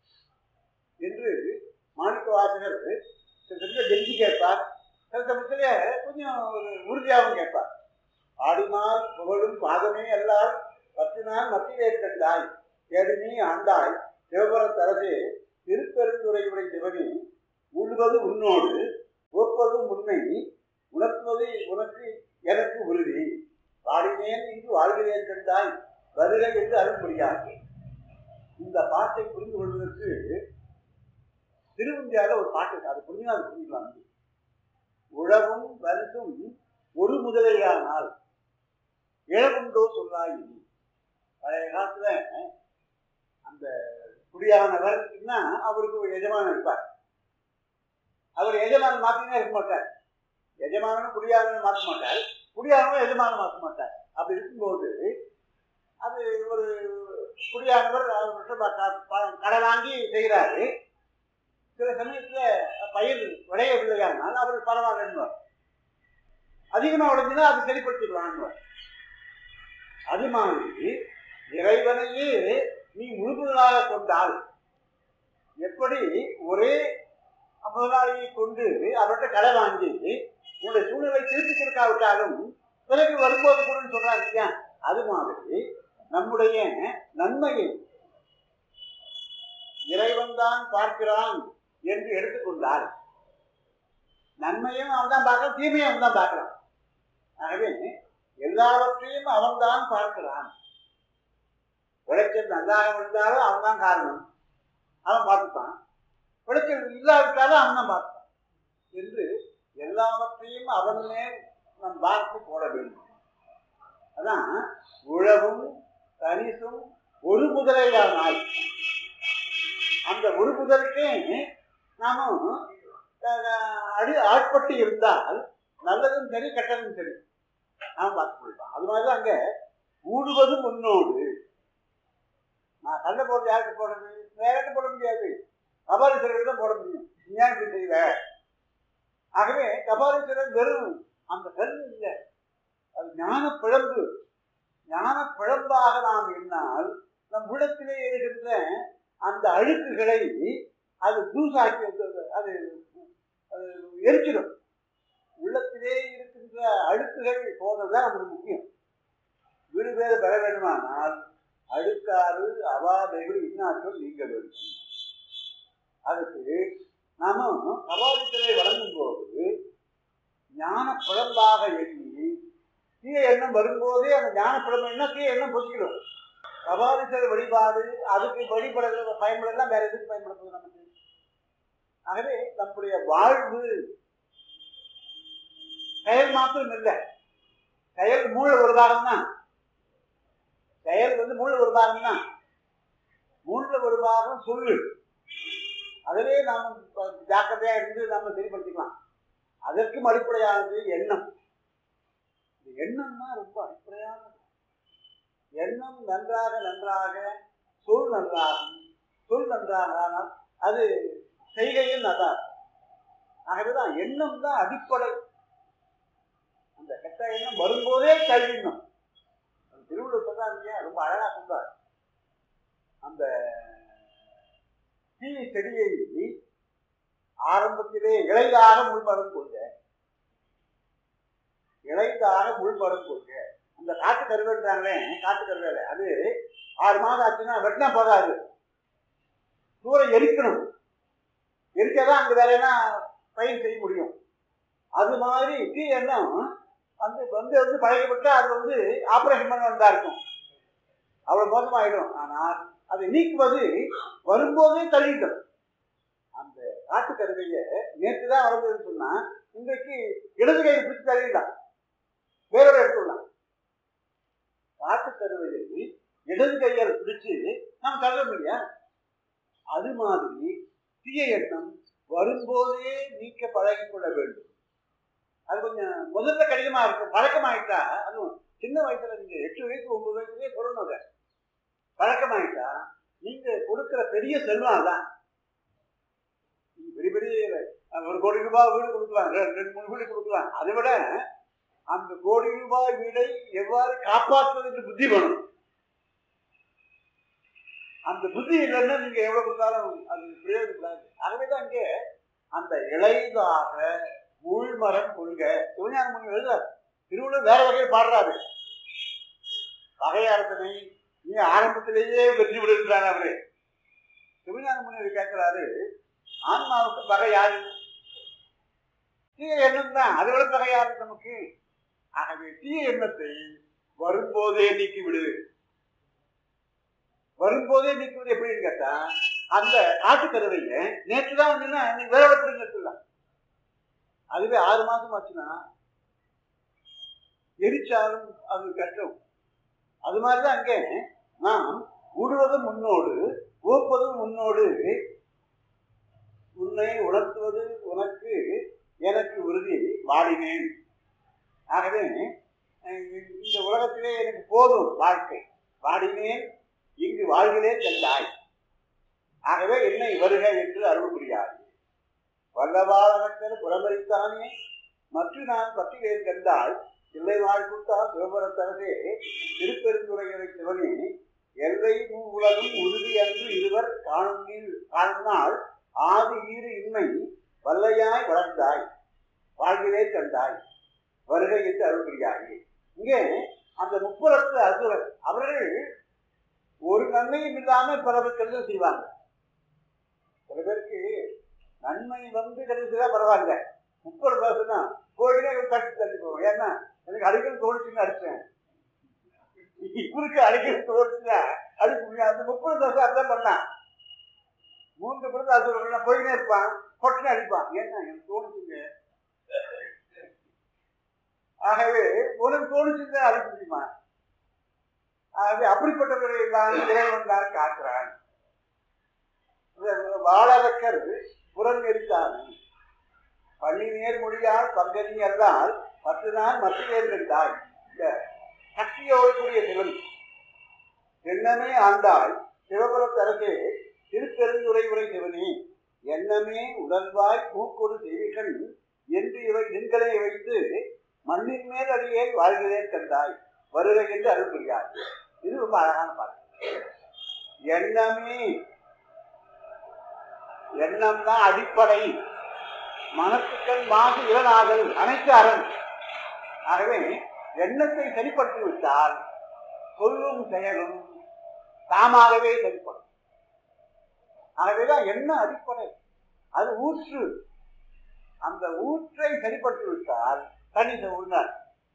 என்று மாணிக்க வாசகர் சில சமயத்தில் கெஞ்சி கேட்பார் சில சமயத்தில் கொஞ்சம் ஒரு உறுதியாகவும் கேட்பார் ஆடினால் புகழும் பாதமே அல்லால் பத்தினால் மத்தியிலே கண்டாய் கேடுநீ ஆண்டாய் சிவபுரத்தரசே திருப்பெருந்துறையுடைய சிவனி உள்வது உன்னோடு ஒப்பதும் உண்மை உணர்த்துவது உனக்கு எனக்கு உறுதி பாடினேன் இங்கு வாழ்கிறேன் கண்டாய் வருக என்று அருள் புரியாது இந்த பாட்டை புரிந்து கொள்வதற்கு திருவந்தியால ஒரு பாட்டு இருக்கு அது புரிஞ்சா அது புரிஞ்சுக்கலாம் உழவும் வருஷம் ஒரு முதலையானால் இழவுண்டோ சொல்லாய் பழைய காலத்துல அந்த குடியானவர்னா அவருக்கு ஒரு எஜமானன் இருப்பார் அவர் எஜமானன் மாத்தினே இருக்க மாட்டார் எஜமானனும் குடியானவன் மாற்ற மாட்டார் குடியானவன் எஜமானன் மாற்ற மாட்டார் அப்படி இருக்கும்போது அது ஒரு குடியானவர் அவர்கிட்ட கடை வாங்கி செய்கிறாரு சில சமயத்துல பயிர் விளையவில்லையானால் அவர் பரவாயில்லைன்னுவார் அதிகமா உடைஞ்சுன்னா அது சரிப்படுத்திக்கலான்னுவார் அது மாதிரி இறைவனையே நீ முழுமுதலாக கொண்டால் எப்படி ஒரே முதலாளியை கொண்டு அவர்கிட்ட கடை வாங்கி உன்னுடைய சூழ்நிலை திருப்பி கொடுக்காவிட்டாலும் பிறகு வரும்போது கூட சொல்றாங்க இல்லையா அது மாதிரி நம்முடைய நன்மையை இறைவன் தான் பார்க்கிறான் என்று எடுத்துக்கொண்டால் நன்மையும் அவன் தான் பார்க்கறான் தீமையும் அவன் தான் பார்க்கிறான் ஆகவே எல்லாவற்றையும் அவன் தான் பார்க்கிறான் விளைச்சல் நன்றாக விழுந்தாலும் அவன் தான் காரணம் அவன் பார்த்துப்பான் விளைச்சல் இல்லாவிட்டாலும் அவன் தான் பார்த்தான் என்று எல்லாவற்றையும் அவன் மேல் நம் பார்த்து போட வேண்டும் அதான் உழவும் தனிசும் ஒரு முதலையானால் அந்த ஒரு முதலுக்கே நாம அடி ஆட்பட்டு இருந்தால் நல்லதும் சரி கெட்டதும் சரி நாம் பார்த்து கொள்ளலாம் அது மாதிரி அங்க ஊடுவதும் உன்னோடு நான் சண்டை போடுறது யாருக்கு போடுறது வேற போட முடியாது கபாலீஸ்வரர் தான் போட முடியும் ஏன் இப்படி செய்வ ஆகவே கபாலீஸ்வரர் வெறும் அந்த கருத்து இல்லை அது ஞான பிழம்பு ஞான பிழம்பாக நாம் எண்ணால் நம் உள்ளத்திலே இருக்கின்ற அந்த அழுக்குகளை அது தூசாக்கி அது அது எரிச்சிடும் உள்ளத்திலே இருக்கின்ற அழுக்குகள் போனதுதான் நமக்கு முக்கியம் வீடு பேர் பெற வேண்டுமானால் அழுக்காறு அவாதைகள் இன்னாற்றல் நீங்க வேண்டும் அதுக்கு நாம கபாலித்தலை வழங்கும் போது ஞான பிழம்பாக எண்ணி தீய எண்ணம் வரும்போதே அந்த ஞான பிழம்பு என்ன தீய எண்ணம் பொதிக்கிறோம் கபாலீஸ்வரர் வழிபாடு அதுக்கு வழிபடுற பயன்படலாம் வேற எதுக்கு பயன்படுத்துவது நமக்கு ஆகவே நம்முடைய வாழ்வு செயல் மாத்திரம் இல்லை செயல் மூல ஒரு பாகம் தான் செயல் வந்து மூல ஒரு பாகம் தான் மூல ஒரு பாகம் சொல்லு அதிலே நாம் ஜாக்கிரதையா இருந்து நம்ம சரிப்படுத்திக்கலாம் அதற்கும் அடிப்படையானது எண்ணம் இந்த எண்ணம் தான் ரொம்ப அடிப்படையானது எண்ணம் நன்றாக நன்றாக சொல் நன்றாகும் சொல் நன்றாக ஆனால் அது செய்கையில் நல்லா ஆகவேதான் எண்ணம் தான் அடிப்படை அந்த கெட்ட எண்ணம் வரும்போதே கல்விண்ணம் திருவள்ளுவர் சொல்றாரு இல்லையா ரொம்ப அழகா சொல்றார் அந்த தீ செடியை ஆரம்பத்திலே இளைதாக முள்மரம் கொள்க இளைதாக முள்மரம் கொள்க அந்த காட்டு கருவேன்றாங்களே காட்டு கருவேலை அது ஆறு மாதம் ஆச்சுன்னா வெட்டினா போதாது தூர எரிக்கணும் எரிச்சாதான் அங்க வேற என்ன பயிர் செய்ய முடியும் அது மாதிரி தீ எண்ணம் வந்து வந்து வந்து பழகிவிட்டா அது வந்து ஆபரேஷன் பண்ண வந்தா இருக்கும் அவ்வளவு மோசமாயிடும் ஆனால் அதை நீக்குவது வரும்போதே தள்ளிடும் அந்த காட்டு கருவையை நேற்று தான் வளர்ந்ததுன்னு சொன்னா இன்றைக்கு இடது கையை பிடிச்சு தள்ளிடலாம் வேறோட எடுத்துடலாம் காட்டு கருவையை இடது கையால் பிடிச்சு நம்ம தள்ள முடியா அது மாதிரி தீய எண்ணம் வரும்போதே நீக்க பழகி கொள்ள வேண்டும் அது கொஞ்சம் முதல்ல கடினமா இருக்கும் பழக்கமாயிட்டா அதுவும் சின்ன வயசுல நீங்க எட்டு வயசு ஒன்பது வயசுலயே சொல்லணும் அதை பழக்கமாயிட்டா நீங்க கொடுக்கிற பெரிய செல்வம் தான் நீங்க பெரிய பெரிய ஒரு கோடி ரூபாய் வீடு கொடுக்கலாம் ரெண்டு ரெண்டு மூணு வீடு கொடுக்கலாம் அதை விட அந்த கோடி ரூபாய் வீடை எவ்வாறு காப்பாற்றுவது என்று புத்தி வேணும் அந்த புத்தி இல்லைன்னா நீங்க எவ்வளவு கொடுத்தாலும் அது பிரயோஜனப்படாது ஆகவேதான் இங்கே அந்த இளைதாக உள்மரம் கொள்க சிவஞான முனி எழுதார் திருவள்ளுவர் வேற வகையில் பாடுறாரு பகையாரத்தனை நீ ஆரம்பத்திலேயே வெற்றி விடுகின்றார் அவரு சிவஞான முனிவர் கேட்கிறாரு ஆன்மாவுக்கு பகை யாரு தீய எண்ணம் தான் அதை விட பகை யாரு நமக்கு ஆகவே தீய எண்ணத்தை வரும்போதே நீக்கி விடு வரும்போதே நீக்குவது எப்படின்னு கேட்டா அந்த காட்டுக்கருவைய நேற்று தான் வந்தீங்கன்னா நீ வேற எப்படி நிறுத்தலாம் அதுவே ஆறு மாசம் ஆச்சுன்னா எரிச்சாலும் அது கஷ்டம் அது மாதிரிதான் அங்கே நாம் உடுவதும் முன்னோடு ஓப்பதும் முன்னோடு உன்னை உணர்த்துவது உனக்கு எனக்கு உறுதி வாடினேன் ஆகவே அஹ் இந்த உலகத்திலே எனக்கு போதும் வாழ்க்கை வாடினேன் இங்கு வாழ்கிறேன் சென்றாய் ஆகவே என்னை வருக என்று அருள் புரியாது வல்லவாழமக்கள் புறமறித்தானே மற்ற நான் பற்றிலேன் கண்டால் இல்லை வாழ்க்குத்தா சிவபுரத்தரசே திருப்பெருந்துறைகளை சிவனே எல்லை மூ உலகம் உறுதி அன்று இருவர் காணும் நீர் காணும் நாள் ஆதி ஈறு இன்மை வல்லையாய் வளர்ந்தாய் வாழ்விலே கண்டாய் வருகை என்று அருள் புரியாய் இங்கே அந்த முப்புறத்து அசுரர் அவர்கள் ஒரு நன்மையும் இல்லாமல் பல கருதல் செய்வாங்க சில பேருக்கு நன்மை வந்து கருது செய்தா பரவாயில்ல முப்பது பேசுனா கோயிலே கட்டி தள்ளி போவோம் ஏன்னா எனக்கு அடிக்கடி தோணுச்சுன்னு அடிச்சேன் இவருக்கு அடிக்கடி தோணுச்சுன்னா அடிக்க முடியாது அந்த முப்பது வருஷம் அதான் பண்ணான் மூன்று பிறகு அது போயினே இருப்பான் கொட்டினே அடிப்பான் ஏன்னா எனக்கு தோணுச்சுங்க ஆகவே உனக்கு தோணுச்சுன்னு அடிக்க முடியுமா ஆகவே அப்படிப்பட்டவர்களை எல்லாம் இறைவன் தான் காக்கிறான் வாழவக்கர் புறம் எரித்தானே பள்ளி நேர் மொழியால் பங்கனி அல்லால் பத்து நாள் மத்தியேர் கண்டாய் இந்த சக்தியோடு கூடிய சிவன் எண்ணமே ஆண்டாய் சிவபுரத்தரசே திருப்பெருந்துரை உரை சிவனே எண்ணமே உடல்வாய் மூக்கொடு செய்திகள் என்று இவை நின்களை வைத்து மண்ணின் மேல் அடியே வாழ்கிறேன் கண்டாய் வருகை என்று அருள் புரியார் இது ரொம்ப அழகான பாட்டு எண்ணமே எண்ணம் தான் அடிப்படை மனத்துக்கள் மாசு இளனாதல் அனைத்து அரண் ஆகவே எண்ணத்தை சரிப்படுத்தி விட்டால் சொல்லும் செயலும் தாமாகவே சரிப்படும் ஆகவேதான் என்ன அடிப்படை அது ஊற்று அந்த ஊற்றை சரிப்படுத்தி விட்டால் தனி உணர்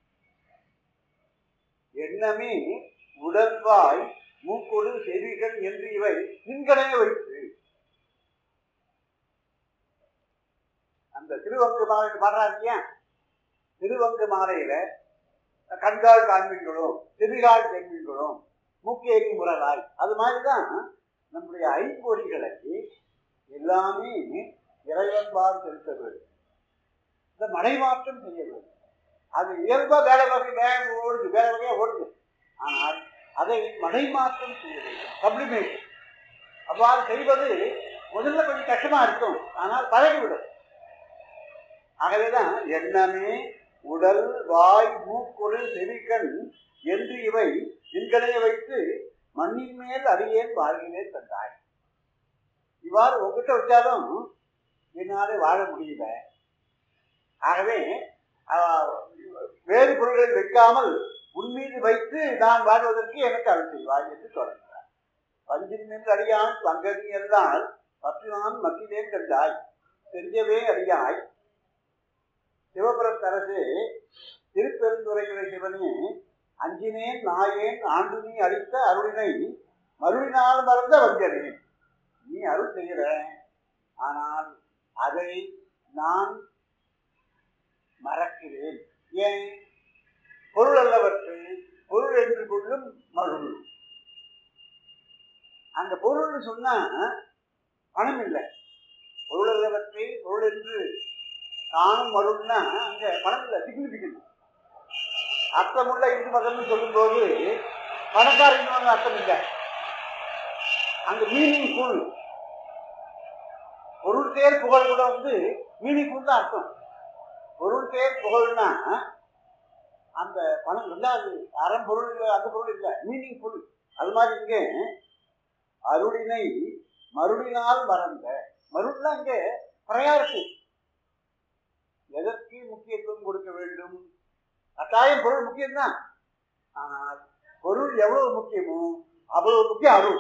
எண்ணமே உடல்வாய் மூக்கொடு செவிகள் என்று இவை நின்கனே வைத்து அந்த திருவங்கு மாலை பாடுறாரு இல்லையா திருவங்கு மாலையில கண்கால் காண்பீன்களும் செவிகால் கேள்விகளும் மூக்கேரி முரலாய் அது மாதிரிதான் நம்முடைய ஐம்பொறிகளை எல்லாமே இறைவன்பால் செலுத்த வேண்டும் இந்த மடைமாற்றம் செய்ய வேண்டும் அது இயல்பா வேலை வகை வேக ஓடுது வேலை வகையா ஓடுது ஆனால் அதை மடைமாற்றம் செய்ய வேண்டும் சப்ளிமேஷன் அவ்வாறு செய்வது முதல்ல கொஞ்சம் கஷ்டமா இருக்கும் ஆனால் பழகிவிடும் ஆகவேதான் எண்ணமே உடல் வாய் மூக்குடு செவிக்கண் என்று இவை இன்கனைய வைத்து மண்ணின் மேல் அடியேன் வாழ்கிறேன் தந்தாய் இவ்வாறு உங்ககிட்ட வச்சாலும் என்னாலே வாழ முடியல ஆகவே ஆஹ், வேறு பொருள்களை வைக்காமல் உன் மீது வைத்து நான் வாழ்வதற்கு எனக்கு அருள் செய்வாய் என்று தொடர்கிறார் பஞ்சின் நின்று அடியான் பங்கனி என்றால் பத்து நான் மத்தியிலே கண்டாய் செஞ்சவே அறியாய் சிவபுரத்தரசு திருப்பெருந்துறைகளை சிவனே அஞ்சினேன் நாயேன் ஆண்டு நீ அளித்த அருளினை மருளினால் மறந்த வஞ்சனேன் நீ அருள் செய்கிற ஆனால் அதை நான் மறக்கிறேன் ஏன் பொருள் அல்லவற்றை பொருள் என்று கொள்ளும் மருள் அந்த பொருள்னு சொன்னா பணம் இல்லை பொருள் அல்லவற்றை பொருள் என்று காணும் மருள்னா அங்க பணம் இல்லை சிக்னிபிகன்ட் அர்த்தமுள்ள இந்து மதம்னு சொல்லும்போது பணக்காரன் அர்த்தம் இல்லை அங்க மீனிங்ஃபுல் பொருள் தேர் புகழ் கூட வந்து மீனிங்ஃபுல் தான் அர்த்தம் பொருள் தேர் புகழ்னா அந்த பணம் ரெண்டாவது அறம் பொருள் இல்லை அந்த பொருள் இல்லை மீனிங்ஃபுல் அது மாதிரி இங்கே அருளினை மருளினால் மறந்த மருள்னா இங்கே ப்ரையாரிட்டி எதற்கு முக்கியத்துவம் கொடுக்க வேண்டும் கட்டாயம் பொருள் முக்கியம்தான் ஆனால் பொருள் எவ்வளவு முக்கியமோ அவ்வளவு முக்கியம் அருள்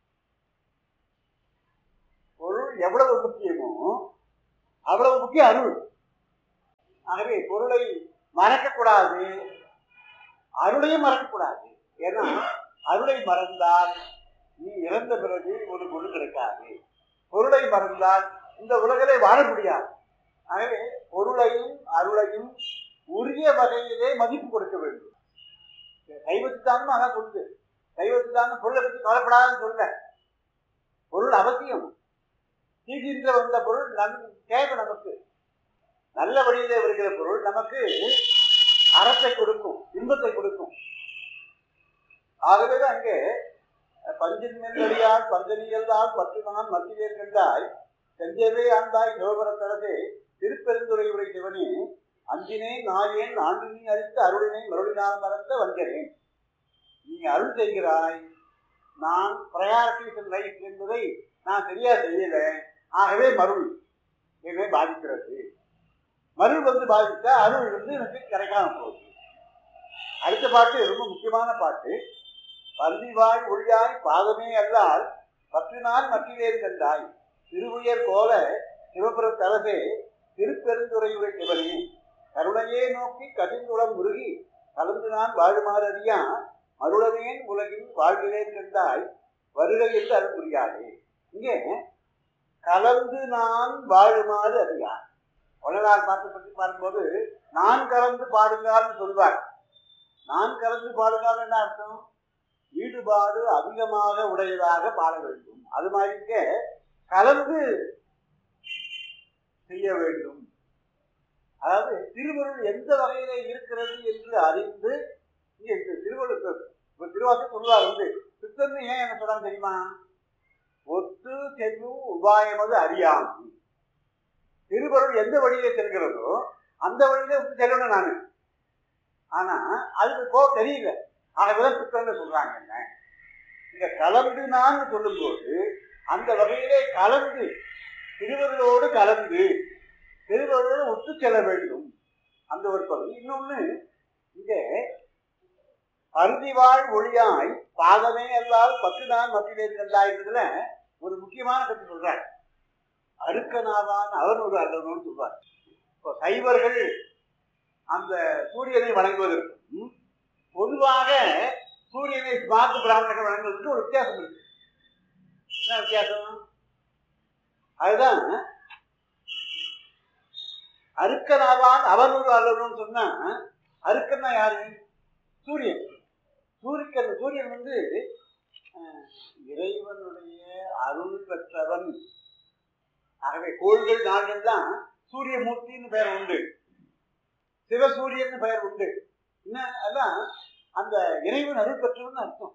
பொருள் எவ்வளவு முக்கியமோ அவ்வளவு முக்கியம் அருள் ஆகவே பொருளை மறக்கக்கூடாது அருளையும் மறக்கக்கூடாது ஏன்னா அருளை மறந்தால் நீ இறந்த பிறகு ஒரு பொருள் கிடைக்காது பொருளை மறந்தால் இந்த உலகிலே வாழ முடியாது ஆகவே பொருளையும் அருளையும் உரிய வகையிலே மதிப்பு கொடுக்க வேண்டும் சைவ சித்தாந்தம் அதான் சொல்லுது சைவ சித்தாந்தம் பொருளை பற்றி கவலைப்படாதுன்னு சொல்ல பொருள் அவசியம் தீகின்ற வந்த பொருள் நன் தேவை நமக்கு நல்ல வழியிலே வருகிற பொருள் நமக்கு அறத்தை கொடுக்கும் இன்பத்தை கொடுக்கும் ஆகவே அங்கே பஞ்சின் மெல்லடியால் பஞ்சனியல்தால் பத்து நான் மத்தியர் கண்டாய் செஞ்சவே ஆண்டாய் சிவபுரத்தரசே திருப்பெருந்துறையுரை சிவனே அஞ்சினே நாயேன் ஆண்டு நீ அறித்த அருளினை மருளினால் மறந்த வஞ்சனேன் நீ அருள் செய்கிறாய் நான் பிரயாரிட்டிஸ் லைஃப் என்பதை நான் சரியா செய்யல ஆகவே மருள் என்னை பாதிக்கிறது மருள் வந்து பாதித்தா அருள் வந்து எனக்கு கிடைக்காம போகுது அடுத்த பாட்டு ரொம்ப முக்கியமான பாட்டு பருதிவாய் ஒழியாய் பாதமே அல்லால் பற்றினான் மற்றிலேன் கண்டாய் திருவுயர் போல சிவபுர தலசே திருப்பெருந்துறையுரை சிவனே கருணையே நோக்கி கசிந்துளம் முருகி கலந்து நான் வாழுமாறு அறியா மருளவேன் உலகில் வாழ்கிறேன் கண்டாய் வருகை என்று அருள் புரியாதே இங்கே கலந்து நான் வாழுமாறு அறியா வள்ளலார் பாட்டு பற்றி பார்க்கும்போது நான் கலந்து பாடுங்கால்னு சொல்வார் நான் கலந்து பாடுங்கால் என்ன அர்த்தம் ஈடுபாடு அதிகமாக உடையதாக பாட வேண்டும் அது மாதிரி கலந்து செய்ய வேண்டும் அதாவது திருவருள் எந்த வகையில இருக்கிறது என்று அறிந்து இங்க இந்த திருவள்ளுவர் இப்ப திருவாசம் சொல்லுவார் வந்து சித்தன்னு ஏன் என்ன சொல்றாங்க தெரியுமா ஒத்து செல்லும் உபாயமது அறியாமை திருவருள் எந்த வழியிலே செல்கிறதோ அந்த வழியிலே ஒத்து செல்லணும் நான் ஆனா அதுக்கு போக தெரியல ஆகவேதான் சித்தன்னு சொல்றாங்க என்ன இந்த கலந்து நான் சொல்லும்போது அந்த வகையிலே கலந்து திருவருளோடு கலந்து திருவருளோடு ஒத்து செல்ல வேண்டும் அந்த ஒரு பகுதி இன்னொன்னு இங்கே பருதிவாழ் ஒளியாய் பாதமே அல்லால் பத்து நாள் மத்தியிலே கண்டாயிருந்ததுல ஒரு முக்கியமான கருத்து சொல்றார் அருக்கனாவான் அவன் ஒரு அல்லவனும் சொல்வார் இப்போ சைவர்கள் அந்த சூரியனை வணங்குவதற்கும் பொதுவாக சூரியனை பார்த்து பிராமணர்கள் வணங்குவதற்கு ஒரு வித்தியாசம் இருக்கு என்ன வித்தியாசம் அதுதான் அருக்கனாவான் அவன் ஒரு அல்லவனும் சொன்னா அருக்கன்னா யாரு சூரியன் சூரியன் சூரியன் வந்து அஹ், இறைவனுடைய அருள் பெற்றவன் ஆகவே கோள்கள் நாள்கள் தான் சூரியமூர்த்தின்னு பெயர் உண்டு சிவசூரியன் பெயர் உண்டு என்ன அதான் அந்த இறைவன் அருள் பெற்றவன் அர்த்தம்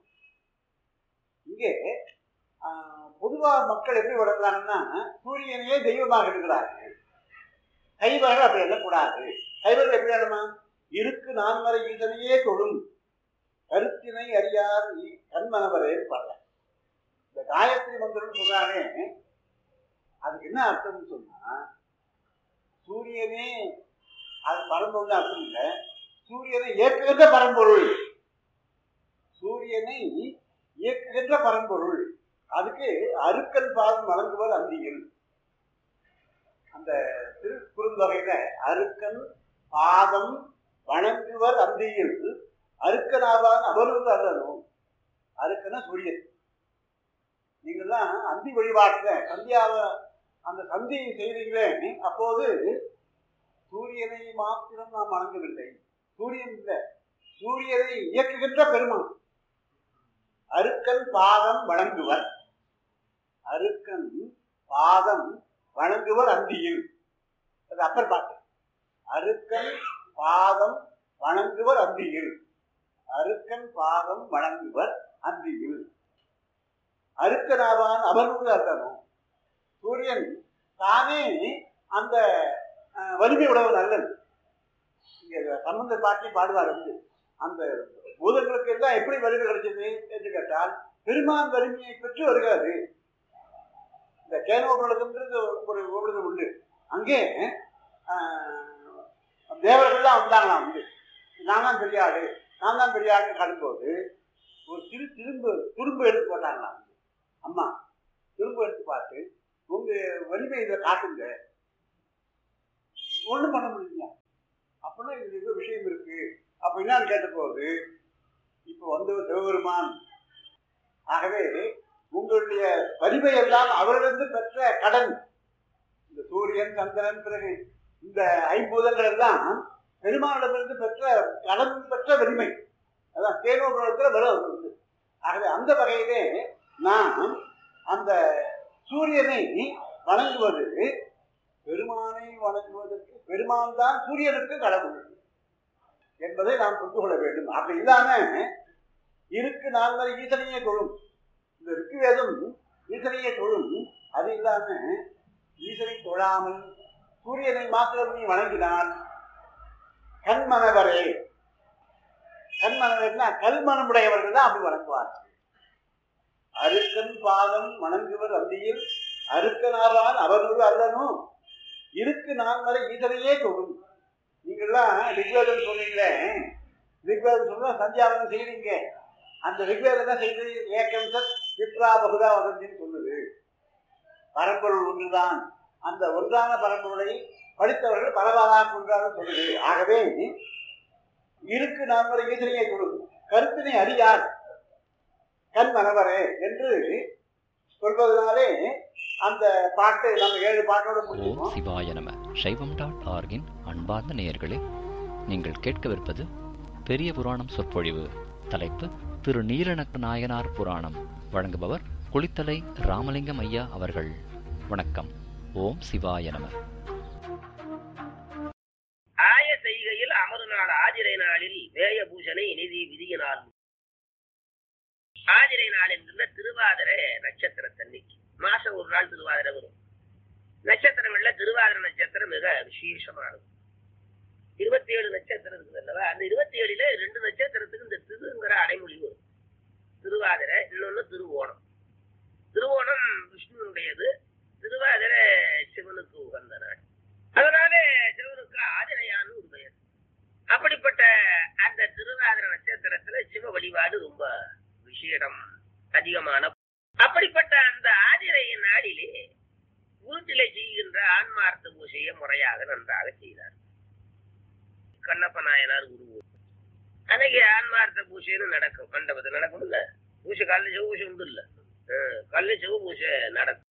இங்கே ஆஹ், பொதுவா மக்கள் எப்படி வளர்ந்தாங்கன்னா சூரியனையே தெய்வமாக எடுக்கிறார்கள் கைவர்கள் அப்படி எண்ணக்கூடாது கைவர்கள் எப்படி எண்ணமா இருக்கு நான்மறை ஈசனையே தொழும் கருத்தினை அறியார் இ- கண்மனவரே பாடல இந்த காயத்ரி மந்திரம் சொல்றானே அதுக்கு என்ன அர்த்தம்னு சொன்னா சூரியனே அது பரம்பொருள் அர்த்தம் இல்லை சூரியனை இயக்குகின்ற பரம்பொருள் சூரியனை இயக்குகின்ற பரம்பொருள் அதுக்கு அருக்கன் பாதம் வழங்குவர் அந்தியில் அந்த திருக்குறுந்தொகையில அருக்கன் பாதம் வணங்குவர் அந்தியில் அருக்கனாவான் அவருக்கு அல்லனும் அருக்கன சூரியன் நீங்கள்லாம் அந்தி வழிபாட்டுல சந்தியாவை அந்த சந்தி செய்தீங்களே அப்போது சூரியனை மாத்திரம் நாம் வணங்கவில்லை சூரியன் இல்லை சூரியனை இயக்குகின்ற பெருமான் அருக்கன் பாதம் வணங்குவர் அருக்கன் பாதம் வணங்குவர் அந்தியில் அது அப்பர் பாட்டு அருக்கன் பாதம் வணங்குவர் அந்தியில் அருக்கன் பாதம் வணங்குவர் அந்தியில் அருக்கனாவான் அவர்கள் அல்லனும் சூரியன் தானே அந்த அஹ், வலிமை உடையவன் அல்லன் இங்க சம்பந்த பாட்டியும் பாடுவார் வந்து அந்த பூதங்களுக்கு எல்லாம் எப்படி வலிமை கிடைச்சது என்று கேட்டால் பெருமான் வலிமையை பெற்று வருகிறது இந்த கேனோபுரத்துன்றது ஒரு உபநிடம் உண்டு அங்கே ஆஹ், தேவர்கள்லாம் வந்தாங்களாம் வந்து நான் தான் பெரிய ஆளு நான் தான் பெரிய ஆளுன்னு கடும்போது ஒரு சிறு திரும்பு துரும்பு எடுத்து போட்டாங்களாம் அம்மா திரும்ப எடுத்து பார்த்து உங்க வலிமை இதை காட்டுங்க ஒண்ணும் பண்ண முடியல அப்படின்னா இது ஏதோ விஷயம் இருக்கு அப்ப என்னன்னு கேட்டபோது இப்போ வந்தவர் சிவபெருமான் ஆகவே உங்களுடைய வலிமை எல்லாம் அவரிடந்து பெற்ற கடன் இந்த சூரியன் சந்திரன் பிறகு இந்த ஐம்பூதங்கள் எல்லாம் பெருமானிடமிருந்து பெற்ற கடன் பெற்ற வலிமை அதான் தேனோபுரத்தில் வர வருது ஆகவே அந்த வகையிலே நாம் அந்த சூரியனை வணங்குவது பெருமானை வணங்குவதற்கு பெருமான் தான் சூரியனுக்கு கடவுள் என்பதை நாம் புரிந்து கொள்ள வேண்டும் அப்படி இல்லாம இருக்கு நாள் வரை ஈசனையே தொழும் இந்த ருக்கு வேதம் ஈசனையே தொழும் அது இல்லாம ஈசனை தொழாமல் சூரியனை மாத்திரம் நீ வணங்கினால் கண்மனவரே கண்மனவர்னா கல்மனமுடையவர்கள் தான் அப்படி வணங்குவார் அருக்கன் பாதம் வணங்குவர் அந்தியில் அருக்கனாரால் அவனோடு அல்லனும் இருக்கு நான் வரை ஈசனையே தொழும் நீங்கள்லாம் ரிக்வேதம் சொன்னீங்களே ரிக்வேதம் சொன்னா சந்தியாவனம் செய்றீங்க அந்த ரிக்வேதம் தான் செய்து ஏக்கம் சத் விப்ரா பகுதா வதந்தின்னு சொல்லுது பரம்பொருள் ஒன்றுதான் அந்த ஒன்றான பரம்பொருளை படித்தவர்கள் பரவாதாக ஒன்றாக சொல்லுது ஆகவே இருக்கு நான் வரை ஈசனையே தொழும் கருத்தினை அறியார் கண் மனவரே என்று சொல்வதனாலே அந்த பாட்டு நம்ம ஏழு பாட்டோட ஓம் முடியும் சிவாய நம சைவம் டாட் ஆர்கின் அன்பார்ந்த நேயர்களே நீங்கள் கேட்கவிருப்பது பெரிய புராணம் சொற்பொழிவு தலைப்பு திரு நீலநக்க நாயனார் புராணம் வழங்குபவர் குளித்தலை ராமலிங்கம் ஐயா அவர்கள் வணக்கம் ஓம் சிவாய நம ஆய செய்கையில் அமரு நாள் ஆதிரை நாளில் வேய பூஷனை நிதி விதியினால் ஆதிரை நாள் என்கின்ற திருவாதிரை நட்சத்திரத்தன்னைக்கு மாசம் ஒரு நாள் திருவாதிரை வரும் நட்சத்திரங்கள்ல திருவாதிரை நட்சத்திரம் மிக விசேஷமானது இருபத்தி ஏழு நட்சத்திரம் இருக்குது அல்லவா அந்த இருபத்தி ஏழுல ரெண்டு நட்சத்திரத்துக்கு இந்த திருங்கிற அடைமொழி வரும் திருவாதிரை இன்னொன்னு திருவோணம் திருவோணம் விஷ்ணுனுடையது திருவாதிரை சிவனுக்கு உகந்த நாள் அதனால சிவனுக்கு ஆதிரையான்னு ஒரு பெயர் அப்படிப்பட்ட அந்த திருவாதிர நட்சத்திரத்துல சிவ வழிபாடு ரொம்ப விசேடம் அதிகமான அப்படிப்பட்ட அந்த ஆதிரைய நாளிலே வீட்டிலே செய்கின்ற ஆன்மார்த்த பூஜையை முறையாக நன்றாக செய்தார் கண்ணப்ப நாயனார் குரு அன்னைக்கு ஆன்மார்த்த பூஜைன்னு நடக்கும் மண்டபத்தில் நடக்கும் இல்ல பூஜை காலைல சிவ பூஜை உண்டு இல்ல காலைல சிவ பூஜை நடக்கும்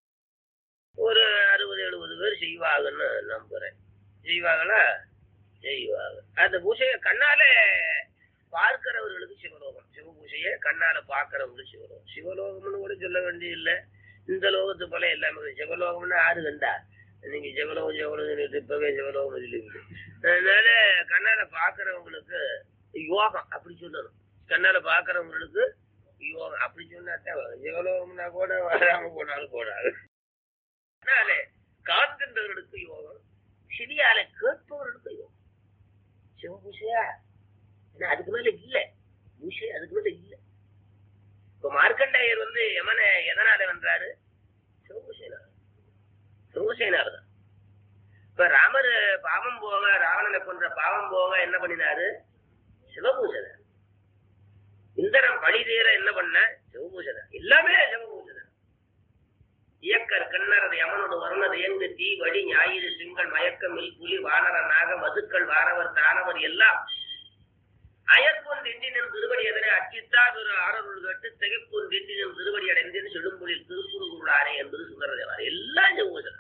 ஒரு அறுபது எழுபது பேர் செய்வாங்கன்னு நம்புறேன் செய்வாங்களா செய்வாங்க அந்த பூஜையை கண்ணால பார்க்கிறவர்களுக்கு சிவலோகம் சிவ பூஜையை கண்ணால பார்க்கிறவங்களுக்கு சிவலோகம் சிவலோகம்னு கூட சொல்ல வேண்டியதில்லை இந்த லோகத்து போல எல்லாமே சிவலோகம்னு ஆறு கண்டா நீங்க சிவலோகம் சிவலோகம் சொல்லிட்டு இப்பவே சிவலோகம் சொல்லிவிடு அதனால கண்ணால பார்க்கிறவங்களுக்கு யோகம் அப்படி சொல்லணும் கண்ணால பார்க்கிறவங்களுக்கு யோகம் அப்படி சொன்னாத்தான் சிவலோகம்னா கூட வராம போனாலும் போடாது அதனால காக்கின்றவர்களுக்கு யோகம் செவியால கேட்பவர்களுக்கு யோகம் சிவ பூசையா ஏன்னா அதுக்கு மேல இல்ல பூசை அதுக்கு மேல இல்ல இப்ப மார்க்கண்டேயர் வந்து யமனை எதனால வென்றாரு சிவபூசையினால சிவபூசையினால தான் இப்ப ராமர் பாவம் போக ராவணனை கொன்ற பாவம் போக என்ன பண்ணினாரு சிவபூசை தான். இந்திரன் பழி தீர என்ன பண்ண சிவபூசை தான். எல்லாமே சிவபூசை தான். இயக்கர் கண்ணரது யமனோடு வருணது எங்கு தீ வடி ஞாயிறு சிங்கள் மயக்கமில் புலி வானர நாக மதுக்கள் வானவர் தானவர் எல்லாம் அயற்பொன் திண்டினின் திருவடி எதனை அச்சித்தார் ஒரு ஆரருள் கேட்டு திகைப்பொன் திண்டினின் திருவடி அடைந்தேன் செடும்பொழில் திருப்புருகுருடானே என்பது சுந்தரதேவார் எல்லாம் செவ்வூசம்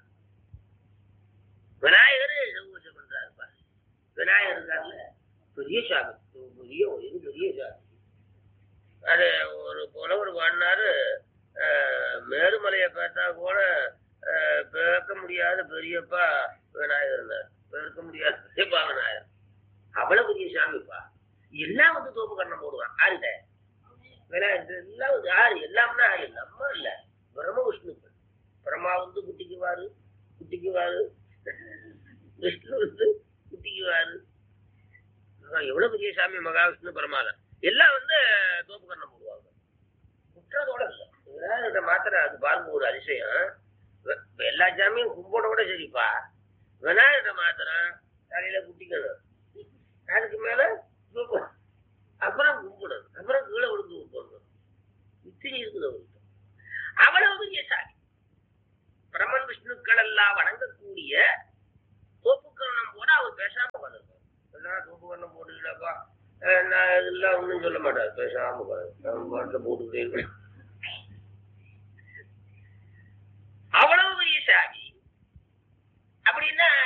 விநாயகர் செவ்வூசம் பண்றாருப்பா விநாயகர் இருக்கார்ல பெரிய சாமி பெரிய இது பெரிய சாமி அது ஒரு புலவர் பாடினாரு அஹ், மேருமலையை பார்த்தா கூட அஹ், பேர்க்க முடியாத பெரியப்பா விநாயகர் இருந்தார் பேர்க்க முடியாத பெரியப்பா விநாயகர் அவ்வளவு பெரிய சாமிப்பா எல்லாம் வந்து தோப்பு கண்ணம் போடுவான் ஆறுட விநாயகர் எல்லாம் வந்து ஆறு எல்லாம்னா ஆறு நம்ம இல்ல பிரம்ம விஷ்ணுக்கள் பிரம்மா வந்து குட்டிக்குவாரு குட்டிக்குவாரு விஷ்ணு வந்து குட்டிக்குவாரு ஆஹ், எவ்வளவு பெரிய சாமி மகாவிஷ்ணு பிரமாதம் எல்லாம் வந்து தோப்பு கண்ணம் போடுவாங்க குற்றத்தோட இல்ல விநாயகர்கிட்ட மாத்திரம் அது பாருங்க ஒரு அதிசயம் வே- எல்லா சாமியும் கும்போட கூட சரிப்பா விநாயகர்கிட்ட மாத்திரம் தலையில குட்டிக்கணும் அதுக்கு மேல தூக்கம். அப்புறம் கும்பிடணும் அப்புறம் கீழே விழுந்து போடணும் இத்தனை இருக்குது அவருக்கு அவ்வளவு பெரிய சாமி பிரமன் விஷ்ணுக்கள் எல்லாம் வணங்கக்கூடிய தோப்புக்கரணம் போட அவர் பேசாம உட்காந்துருப்பார் எல்லாம் தோப்புக்கரணம் போட்டுக்கிட்டாப்பா நான் இதெல்லாம் ஒன்றும் சொல்ல மாட்டார் பேசாம உட்காந்து பாட்டில் போட்டுக்கிட்டே இருக்கேன்